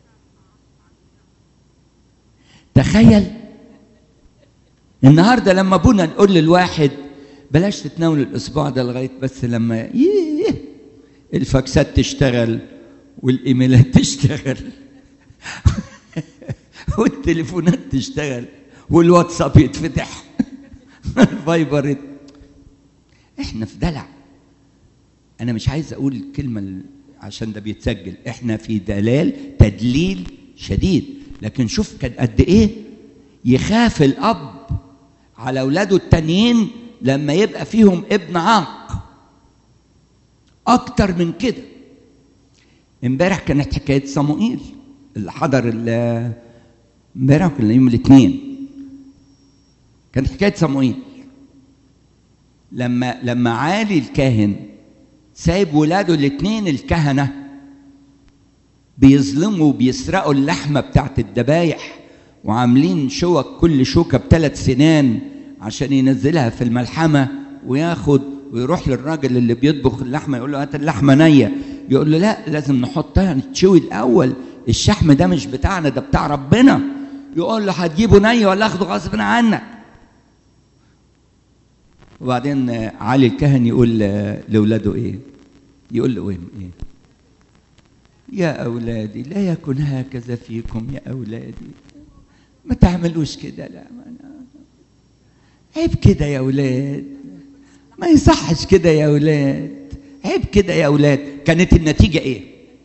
تخيل النهارده لما ابونا نقول للواحد بلاش تتناول الاسبوع ده لغايه بس لما ييه الفاكسات تشتغل والايميلات تشتغل والتليفونات تشتغل والواتساب يتفتح الفايبر يت... احنا في دلع انا مش عايز اقول الكلمه عشان ده بيتسجل احنا في دلال تدليل شديد لكن شوف كان قد ايه يخاف الاب على اولاده التانيين لما يبقى فيهم ابن عاق اكتر من كده امبارح كانت حكايه صموئيل اللي حضر امبارح كان يوم الاثنين كانت حكايه صموئيل لما لما عالي الكاهن سايب ولاده الاثنين الكهنه بيظلموا وبيسرقوا اللحمه بتاعت الذبايح وعاملين شوك كل شوكه بثلاث سنان عشان ينزلها في الملحمه وياخد ويروح للراجل اللي بيطبخ اللحمه يقول له هات اللحمه نيه يقول له لا لازم نحطها نتشوي الاول الشحم ده مش بتاعنا ده بتاع ربنا يقول له هتجيبه ني ولا اخده غصب عنك وبعدين علي الكهن يقول لاولاده ايه يقول له ايه يا اولادي لا يكن هكذا فيكم يا اولادي ما تعملوش كده لا عيب كده يا اولاد ما يصحش كده يا اولاد عيب كده يا اولاد كانت النتيجه ايه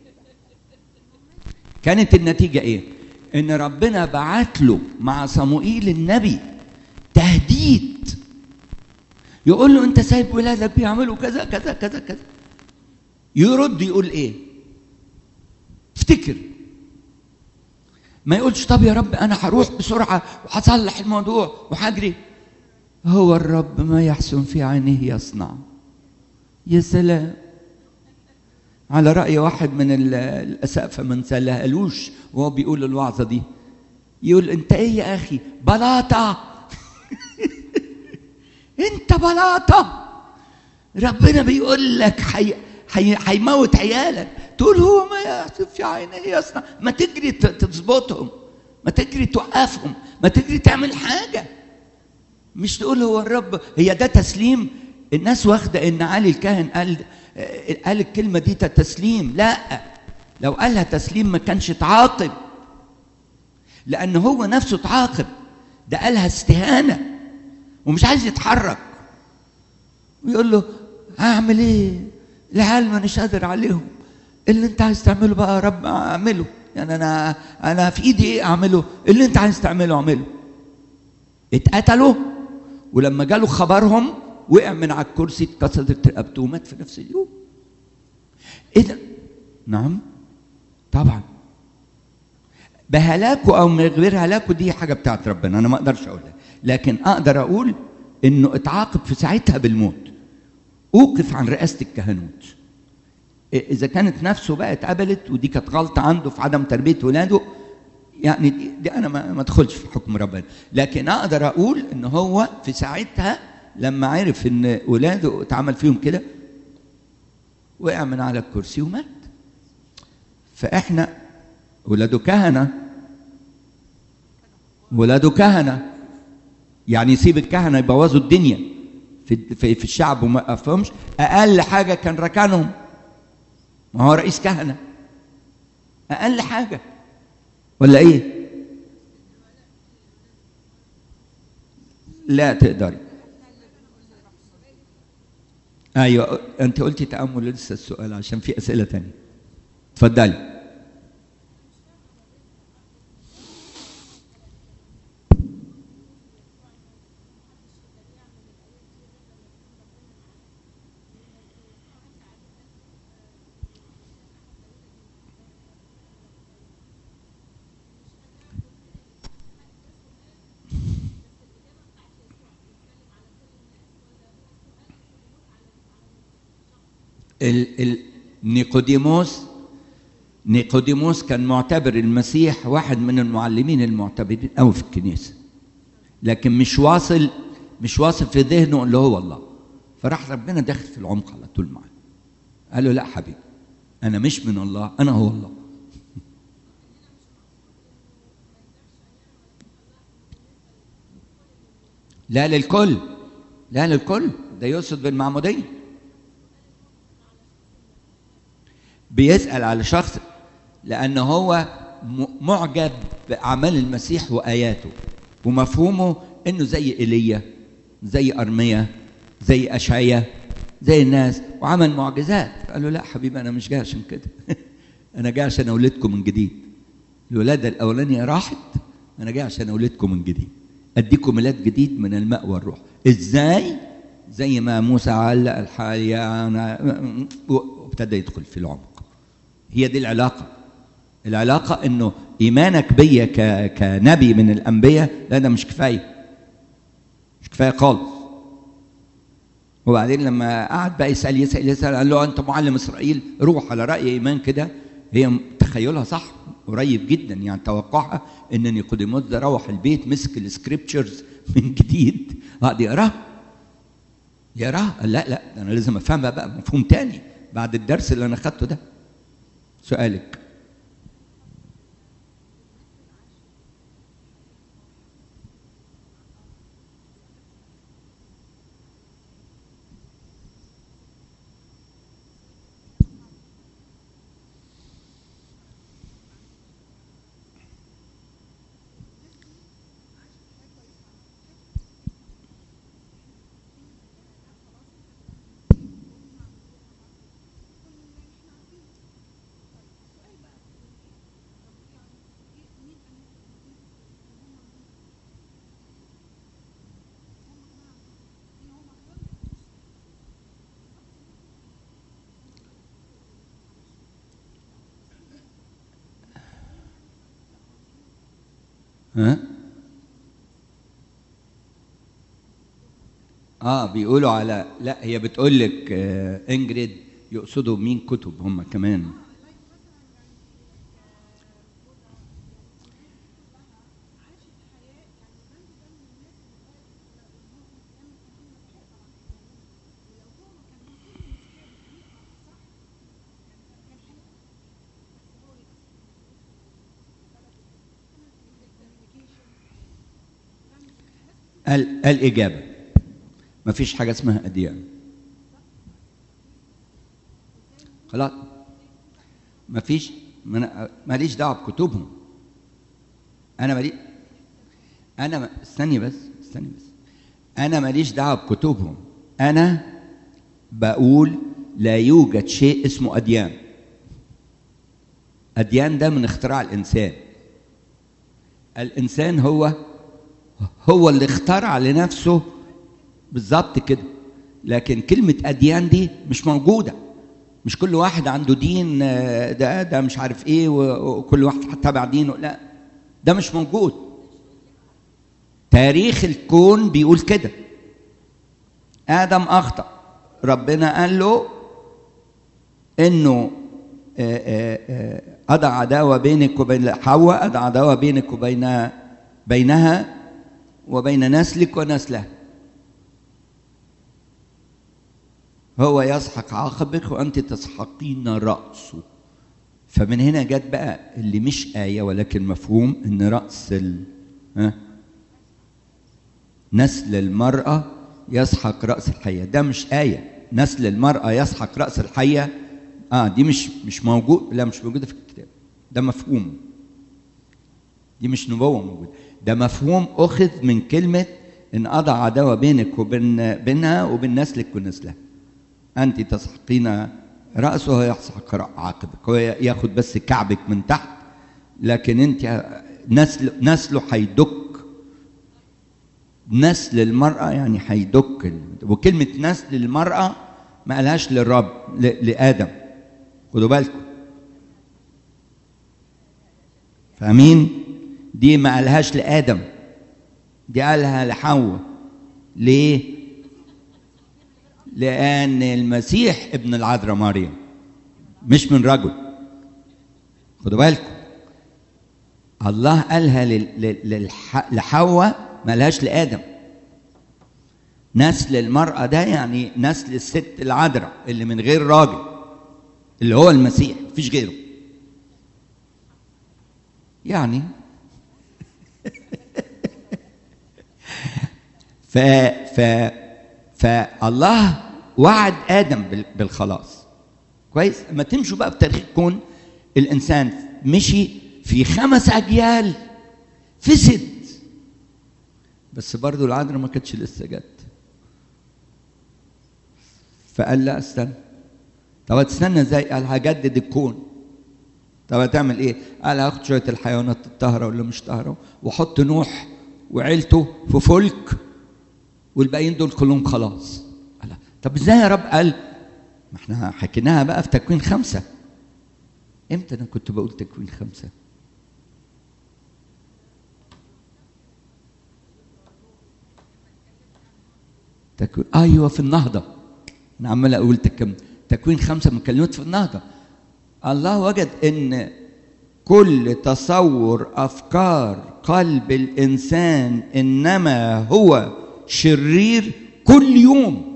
كانت النتيجه ايه ان ربنا بعت له مع صموئيل النبي تهديد يقول له انت سايب ولادك بيعملوا كذا كذا كذا كذا يرد يقول ايه افتكر ما يقولش طب يا رب انا هروح بسرعه وهصلح الموضوع وهجري هو الرب ما يحسن في عينه يصنع يا سلام على رأي واحد من الأسقفة ما نسالهالوش وهو بيقول الوعظة دي يقول أنت إيه يا أخي بلاطة أنت بلاطة ربنا بيقول لك حي... حي... هيموت عيالك تقول هو ما يحسب في عينه يصنع ما تجري تظبطهم ما تجري توقفهم ما تجري تعمل حاجه مش تقول هو الرب هي ده تسليم الناس واخده ان علي الكاهن قال قال الكلمه دي تسليم لا لو قالها تسليم ما كانش اتعاقب لان هو نفسه اتعاقب ده قالها استهانه ومش عايز يتحرك ويقول له هعمل ايه العيال مانيش قادر عليهم اللي انت عايز تعمله بقى يا رب اعمله يعني انا انا في ايدي ايه اعمله اللي انت عايز تعمله اعمله اتقتلوا ولما جاله خبرهم وقع من على الكرسي اتكسرت رقبته ومات في نفس اليوم ايه ده نعم طبعا بهلاكه او من غير هلاكه دي حاجه بتاعت ربنا انا ما اقدرش اقولها لكن اقدر اقول انه اتعاقب في ساعتها بالموت اوقف عن رئاسه الكهنوت اذا كانت نفسه بقى اتقبلت ودي كانت غلطه عنده في عدم تربيه ولاده يعني دي, دي انا ما ادخلش في حكم ربنا لكن اقدر اقول ان هو في ساعتها لما عرف ان ولاده اتعمل فيهم كده وقع من على الكرسي ومات فاحنا ولاده كهنه ولاده كهنه يعني يسيب الكهنه يبوظوا الدنيا في في, في الشعب وما يقفهمش اقل حاجه كان ركنهم ما هو رئيس كهنه اقل حاجه ولا ايه لا تقدري ايوه انت قلتي تامل لسه السؤال عشان في اسئله تانية اتفضلي ال ال نيقوديموس نيقوديموس كان معتبر المسيح واحد من المعلمين المعتبرين قوي في الكنيسه لكن مش واصل مش واصل في ذهنه اللي هو الله فراح ربنا داخل في العمق على طول معاه قال له لا حبيبي انا مش من الله انا هو الله لا للكل لا للكل ده يقصد بالمعموديه بيسأل على شخص لأن هو معجب بأعمال المسيح وآياته ومفهومه إنه زي إيليا زي أرميا زي أشعيا زي الناس وعمل معجزات قال له لا حبيبي أنا مش جاي عشان كده أنا جاي عشان أولدكم من جديد الولادة الأولانية راحت أنا جاي عشان أولدكم من جديد أديكم ميلاد جديد من الماء والروح إزاي؟ زي ما موسى علق الحالية أنا وابتدى يدخل في العمق هي دي العلاقة العلاقة انه ايمانك بيا ك... كنبي من الانبياء لا ده مش كفاية مش كفاية خالص وبعدين لما قعد بقى يسأل يسأل يسأل قال له انت معلم اسرائيل روح على رأي ايمان كده هي تخيلها صح قريب جدا يعني توقعها ان نيقوديموس ده روح البيت مسك السكريبتشرز من جديد قعد يقراها يقراها لا لا انا لازم افهمها بقى مفهوم تاني بعد الدرس اللي انا خدته ده سؤالك ها؟ اه بيقولوا على لا هي بتقول لك آه انجريد يقصدوا مين كتب هم كمان ال- الإجابة ما فيش حاجة اسمها أديان خلاص ما فيش ما أنا- ماليش دعوة بكتبهم أنا مالي أنا ما- استني بس استني بس أنا ماليش دعوة بكتبهم أنا بقول لا يوجد شيء اسمه أديان أديان ده من اختراع الإنسان الإنسان هو هو اللي اخترع لنفسه بالظبط كده لكن كلمة أديان دي مش موجودة مش كل واحد عنده دين آه، ده ده مش عارف ايه و- وكل واحد تابع دينه لا ده مش موجود تاريخ الكون بيقول كده آدم أخطأ ربنا قال له إنه آه، آه، آه، أضع عداوة بينك وبين حواء أضع عداوة بينك وبين بينها وبين نسلك ونسلها هو يسحق عقبك وأنت تسحقين رأسه فمن هنا جت بقى اللي مش آية ولكن مفهوم إن رأس ال... ها؟ نسل المرأة يسحق رأس الحية ده مش آية نسل المرأة يسحق رأس الحية اه دي مش مش موجود لا مش موجودة في الكتاب ده مفهوم دي مش نبوة موجودة ده مفهوم أخذ من كلمة إن أضع عداوة بينك وبين بينها وبين نسلك ونسلها أنت تسحقين رأسه ويسحق عاقبك هو ياخد بس كعبك من تحت لكن أنت نسل نسله هيدك نسل المرأة يعني هيدك ال- وكلمة نسل المرأة ما قالهاش للرب ل- لآدم خدوا بالكم فاهمين دي ما قالهاش لآدم دي قالها لحواء ليه لأن المسيح ابن العذراء مريم مش من رجل خدوا بالكم الله قالها لحواء ما لهاش لآدم نسل المرأة ده يعني نسل الست العذراء اللي من غير راجل اللي هو المسيح مفيش غيره يعني ف ف فالله وعد ادم بالخلاص كويس اما تمشوا بقى في تاريخ الكون الانسان مشي في خمس اجيال فسد بس برضه العذراء ما كانتش لسه جت فقال لا استنى طب هتستنى ازاي؟ قال هجدد الكون طب هتعمل ايه؟ قال هاخد شويه الحيوانات الطاهره واللي مش طاهره واحط نوح وعيلته في فلك والباقيين دول كلهم خلاص قال طب ازاي يا رب قال ما احنا حكيناها بقى في تكوين خمسه امتى انا كنت بقول تكوين خمسه؟ تكوين ايوه في النهضه انا عمال اقول تكم تكوين خمسه من كلمات في النهضه الله وجد ان كل تصور افكار قلب الانسان انما هو شرير كل يوم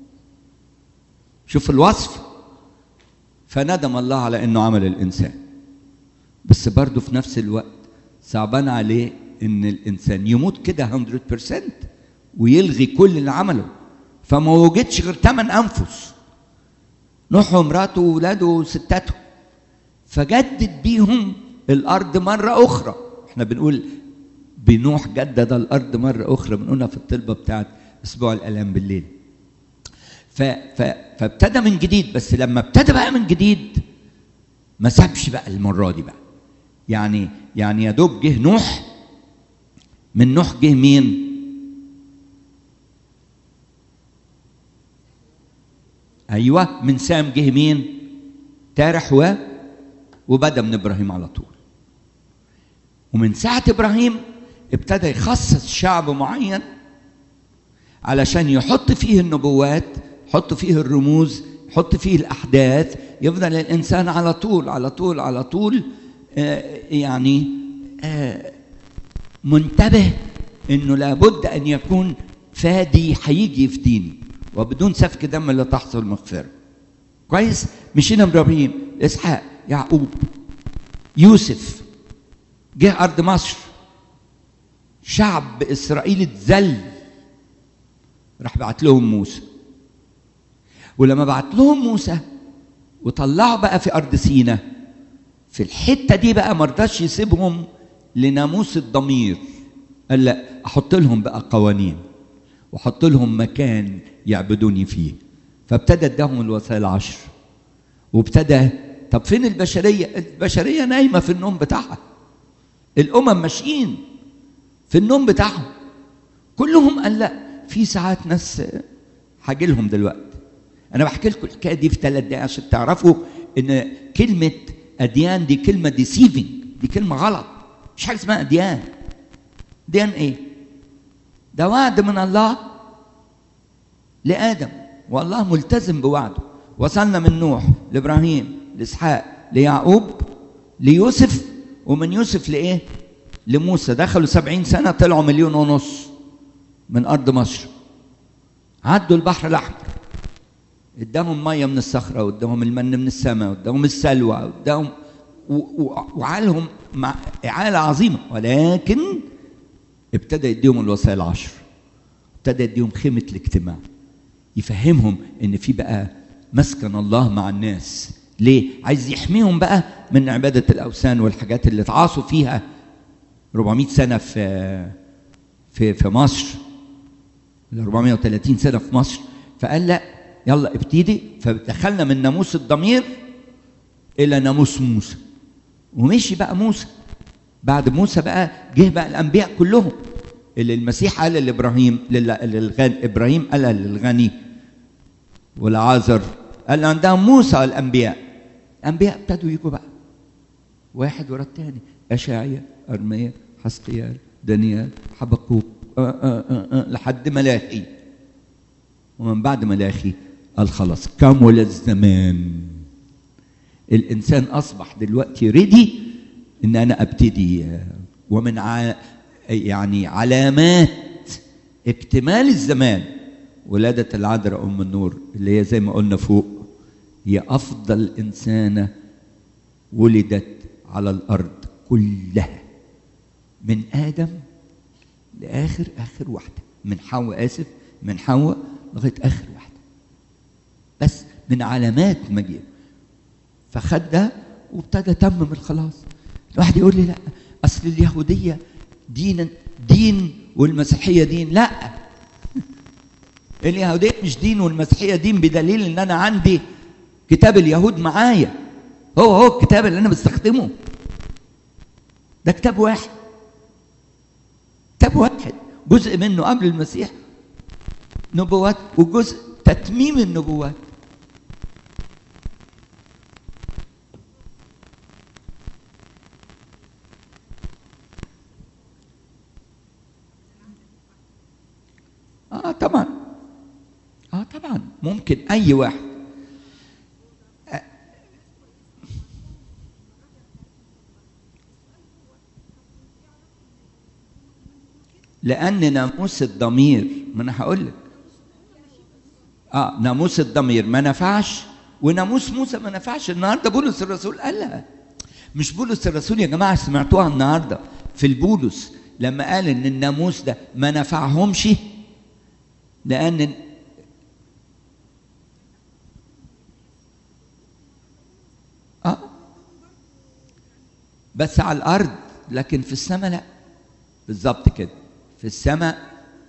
شوف الوصف فندم الله على انه عمل الانسان بس برضه في نفس الوقت صعبان عليه ان الانسان يموت كده 100% ويلغي كل اللي عمله فما وجدش غير ثمان انفس نوح ومراته واولاده وستاته فجدد بيهم الارض مره اخرى احنا بنقول بنوح جدد الارض مره اخرى بنقولها في الطلبه بتاعت اسبوع الالام بالليل ف ف فابتدى من جديد بس لما ابتدى بقى من جديد ما سابش بقى المره دي بقى يعني يعني يا دوب جه نوح من نوح جه مين؟ ايوه من سام جه مين؟ تارح و وبدا من ابراهيم على طول ومن ساعه ابراهيم ابتدى يخصص شعب معين علشان يحط فيه النبوات يحط فيه الرموز يحط فيه الاحداث يفضل الانسان على طول على طول على طول آه يعني آه منتبه انه لابد ان يكون فادي هيجي يفديني وبدون سفك دم لا تحصل مغفره كويس مشينا ابراهيم اسحاق يعقوب يوسف جه ارض مصر شعب اسرائيل اتذل راح بعت لهم موسى ولما بعت لهم موسى وطلعوا بقى في ارض سينا في الحته دي بقى ما رضاش يسيبهم لناموس الضمير قال لا احط لهم بقى قوانين واحط لهم مكان يعبدوني فيه فابتدى اداهم الوسائل العشر وابتدى طب فين البشريه البشريه نايمه في النوم بتاعها الامم ماشيين في النوم بتاعهم كلهم قال لا في ساعات ناس هاجي لهم دلوقتي انا بحكي لكم الحكايه دي في ثلاث دقايق عشان تعرفوا ان كلمه اديان دي كلمه ديسيفنج دي كلمه غلط مش حاجه اسمها اديان ديان ايه ده وعد من الله لادم والله ملتزم بوعده وصلنا من نوح لابراهيم لاسحاق ليعقوب ليوسف ومن يوسف لايه لموسى دخلوا سبعين سنه طلعوا مليون ونص من ارض مصر عدوا البحر الاحمر اداهم ميه من الصخره واداهم المن من السماء واداهم السلوى واداهم وعالهم مع اعاله عظيمه ولكن ابتدى يديهم الوسائل العشر ابتدى يديهم خيمه الاجتماع يفهمهم ان في بقى مسكن الله مع الناس ليه عايز يحميهم بقى من عباده الاوثان والحاجات اللي اتعاصوا فيها 400 سنه في في في مصر 430 سنه في مصر فقال لا يلا ابتدي فدخلنا من ناموس الضمير الى ناموس موسى ومشي بقى موسى بعد موسى بقى جه بقى الانبياء كلهم اللي المسيح قال لابراهيم للغني ابراهيم قال للغني والعازر قال عندهم موسى الانبياء الانبياء ابتدوا يجوا بقى واحد ورا الثاني اشعيا ارميا حسقيال دانيال حبقوق آه آه آه لحد ملاخي ومن بعد ملاخي الخلاص كمل الزمان الانسان اصبح دلوقتي ريدي ان انا ابتدي ومن ع... يعني علامات اكتمال الزمان ولادة العذراء أم النور اللي هي زي ما قلنا فوق هي أفضل إنسانة ولدت على الأرض كلها من آدم لآخر آخر واحدة من حواء آسف من حواء لغاية آخر واحدة بس من علامات مجيء فخد ده وابتدى تمم الخلاص الواحد يقول لي لا أصل اليهودية دين دين والمسيحية دين لا اليهودية مش دين والمسيحية دين بدليل ان انا عندي كتاب اليهود معايا هو هو الكتاب اللي انا بستخدمه ده كتاب واحد كتاب واحد جزء منه قبل المسيح نبوات وجزء تتميم النبوات اه طبعا اه طبعا ممكن اي واحد آه. لان ناموس الضمير ما انا هقول لك اه ناموس الضمير ما نفعش وناموس موسى ما نفعش النهارده بولس الرسول قالها مش بولس الرسول يا جماعه سمعتوها النهارده في البولس لما قال ان الناموس ده ما نفعهمش لان اه بس على الارض لكن في السماء لا بالظبط كده في السماء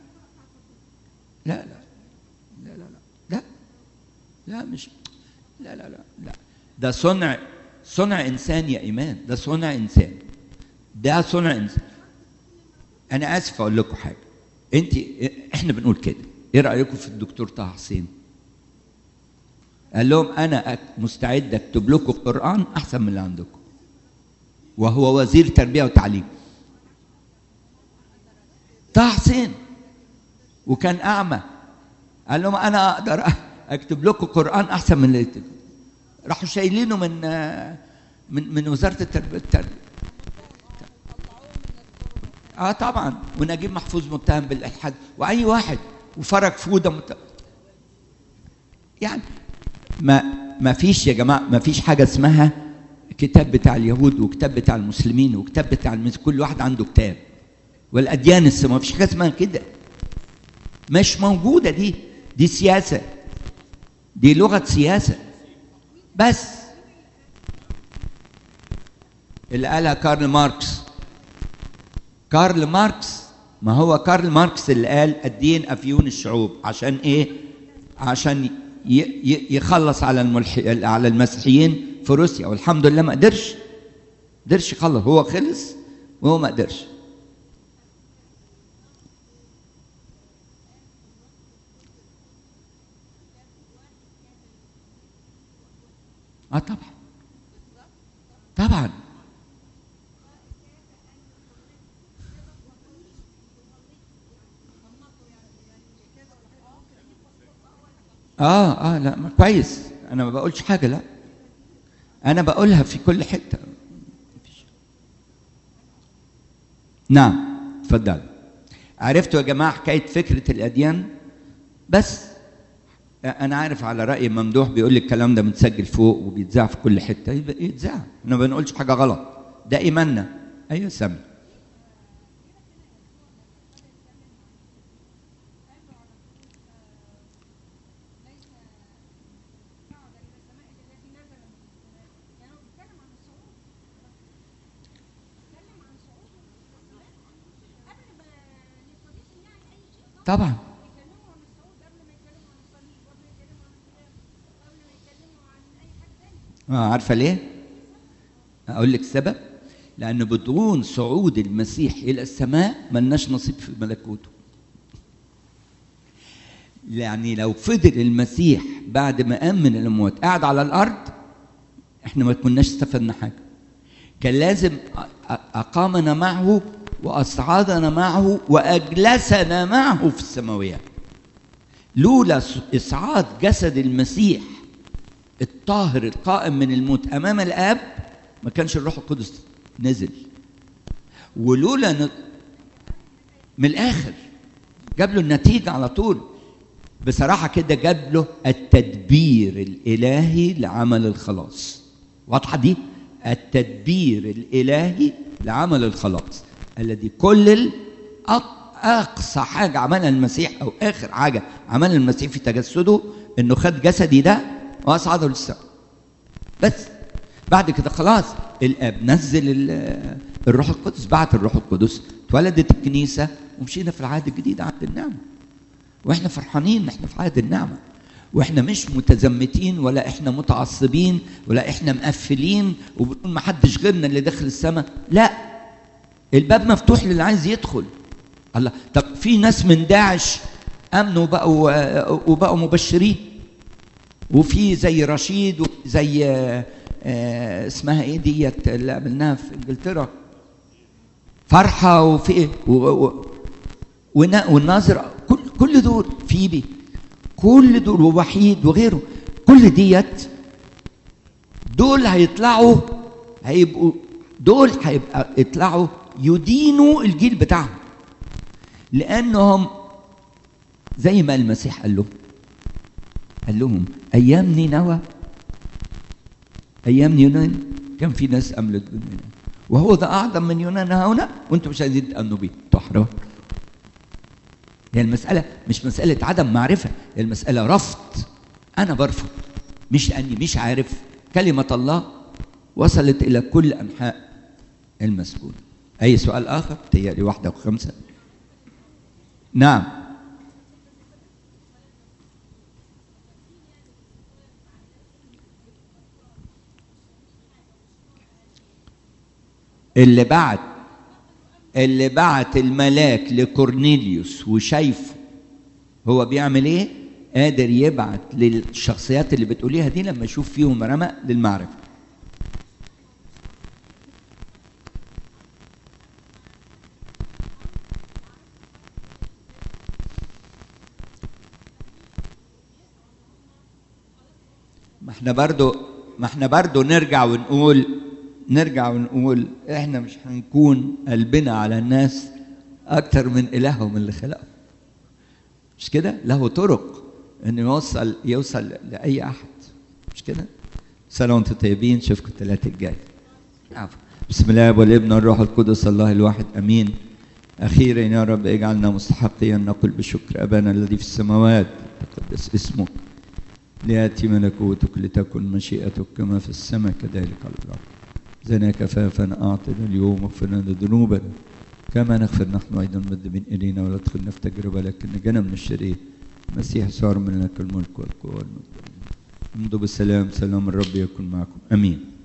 لا لا لا لا لا لا لا مش لا لا لا لا ده صنع صنع انسان يا ايمان ده صنع انسان ده صنع انسان انا اسف اقول لكم حاجه انت احنا بنقول كده ايه رايكم في الدكتور طه حسين قال لهم انا مستعد اكتب لكم قران احسن من اللي عندكم وهو وزير تربيه وتعليم طه حسين وكان اعمى قال لهم انا اقدر اكتب لكم قران احسن من اللي يكتب. راحوا شايلينه من من من وزاره التربيه التربيه اه طبعا ونجيب محفوظ متهم بالالحاد واي واحد وفرج فوده مت... يعني ما ما فيش يا جماعه ما فيش حاجه اسمها كتاب بتاع اليهود وكتاب بتاع المسلمين وكتاب بتاع المس... كل واحد عنده كتاب والاديان السماء ما فيش حاجه اسمها كده مش موجوده دي دي سياسه دي لغه سياسه بس اللي قالها كارل ماركس كارل ماركس ما هو كارل ماركس اللي قال الدين افيون الشعوب عشان ايه عشان يخلص على الملح... على المسيحيين في روسيا والحمد لله ما قدرش قدرش يخلص هو خلص وهو ما قدرش اه طبعا طبعا اه اه لا ما كويس انا ما بقولش حاجه لا انا بقولها في كل حته نعم اتفضل عرفتوا يا جماعه حكايه فكره الاديان بس انا عارف على راي ممدوح بيقول لي الكلام ده متسجل فوق وبيتذاع في كل حته يبقى يتذاع احنا ما بنقولش حاجه غلط ده ايماننا ايوه سامي طبعا آه عارفه ليه اقول لك السبب لان بدون صعود المسيح الى السماء ملناش نصيب في ملكوته يعني لو فضل المسيح بعد ما قام من الاموات قاعد على الارض احنا ما كناش استفدنا حاجه كان لازم اقامنا معه واصعدنا معه واجلسنا معه في السماويات لولا إصعاد جسد المسيح الطاهر القائم من الموت أمام الآب ما كانش الروح القدس نزل ولولا ن... من الآخر جاب له النتيجة على طول بصراحة كده جاب له التدبير الإلهي لعمل الخلاص واضحة دي التدبير الإلهي لعمل الخلاص الذي كل أقصى حاجة عملها المسيح أو آخر حاجة عملها المسيح في تجسده إنه خد جسدي ده وأصعده للسماء بس بعد كده خلاص الآب نزل الروح القدس بعت الروح القدس اتولدت الكنيسة ومشينا في العهد الجديد عهد النعمة واحنا فرحانين ان احنا في عهد النعمه واحنا مش متزمتين ولا احنا متعصبين ولا احنا مقفلين وبنقول ما حدش غيرنا اللي داخل السماء لا الباب مفتوح للي عايز يدخل الله طب في ناس من داعش امنوا وبقوا وبقوا مبشرين وفي زي رشيد وزي اسمها ايه ديت اللي قابلناها في انجلترا فرحه وفي ايه والناظر كل كل دول فيبي كل دول ووحيد وغيره كل ديت دول هيطلعوا هيبقوا دول هيبقى يطلعوا يدينوا الجيل بتاعهم لانهم زي ما المسيح قال لهم قال لهم ايام نينوى ايام يونان كان في ناس املت باليونان وهو ده اعظم من يونان هنا وانتم مش عايزين تامنوا بيه تحرر هي المسألة مش مسألة عدم معرفة هي المسألة رفض أنا برفض مش لأني مش عارف كلمة الله وصلت إلى كل أنحاء المسكون أي سؤال آخر تهيألي واحدة وخمسة نعم اللي بعد اللي بعت الملاك لكورنيليوس وشايفه هو بيعمل ايه قادر يبعت للشخصيات اللي بتقوليها دي لما يشوف فيهم رمق للمعرفه ما احنا برضو ما احنا برضو نرجع ونقول نرجع ونقول احنا مش هنكون قلبنا على الناس اكتر من الههم اللي خلقهم مش كده له طرق انه يوصل يوصل لاي احد مش كده سنه وانتم طيبين اشوفكم الثلاثة الجاي عفوا بسم الله والابن والروح القدس الله الواحد امين اخيرا يا رب اجعلنا مستحقين نقول بشكر ابانا الذي في السماوات تقدس اسمك لياتي ملكوتك لتكن مشيئتك كما في السماء كذلك على الارض زنا كفافا أعطنا اليوم واغفر لنا ذنوبنا كما نغفر نحن أيضا مذنبين إلينا ولا تدخلنا في تجربة لكن نجنا من الشرير المسيح صار من لك الملك والقوة والمجد منذ بالسلام سلام الرب يكن معكم أمين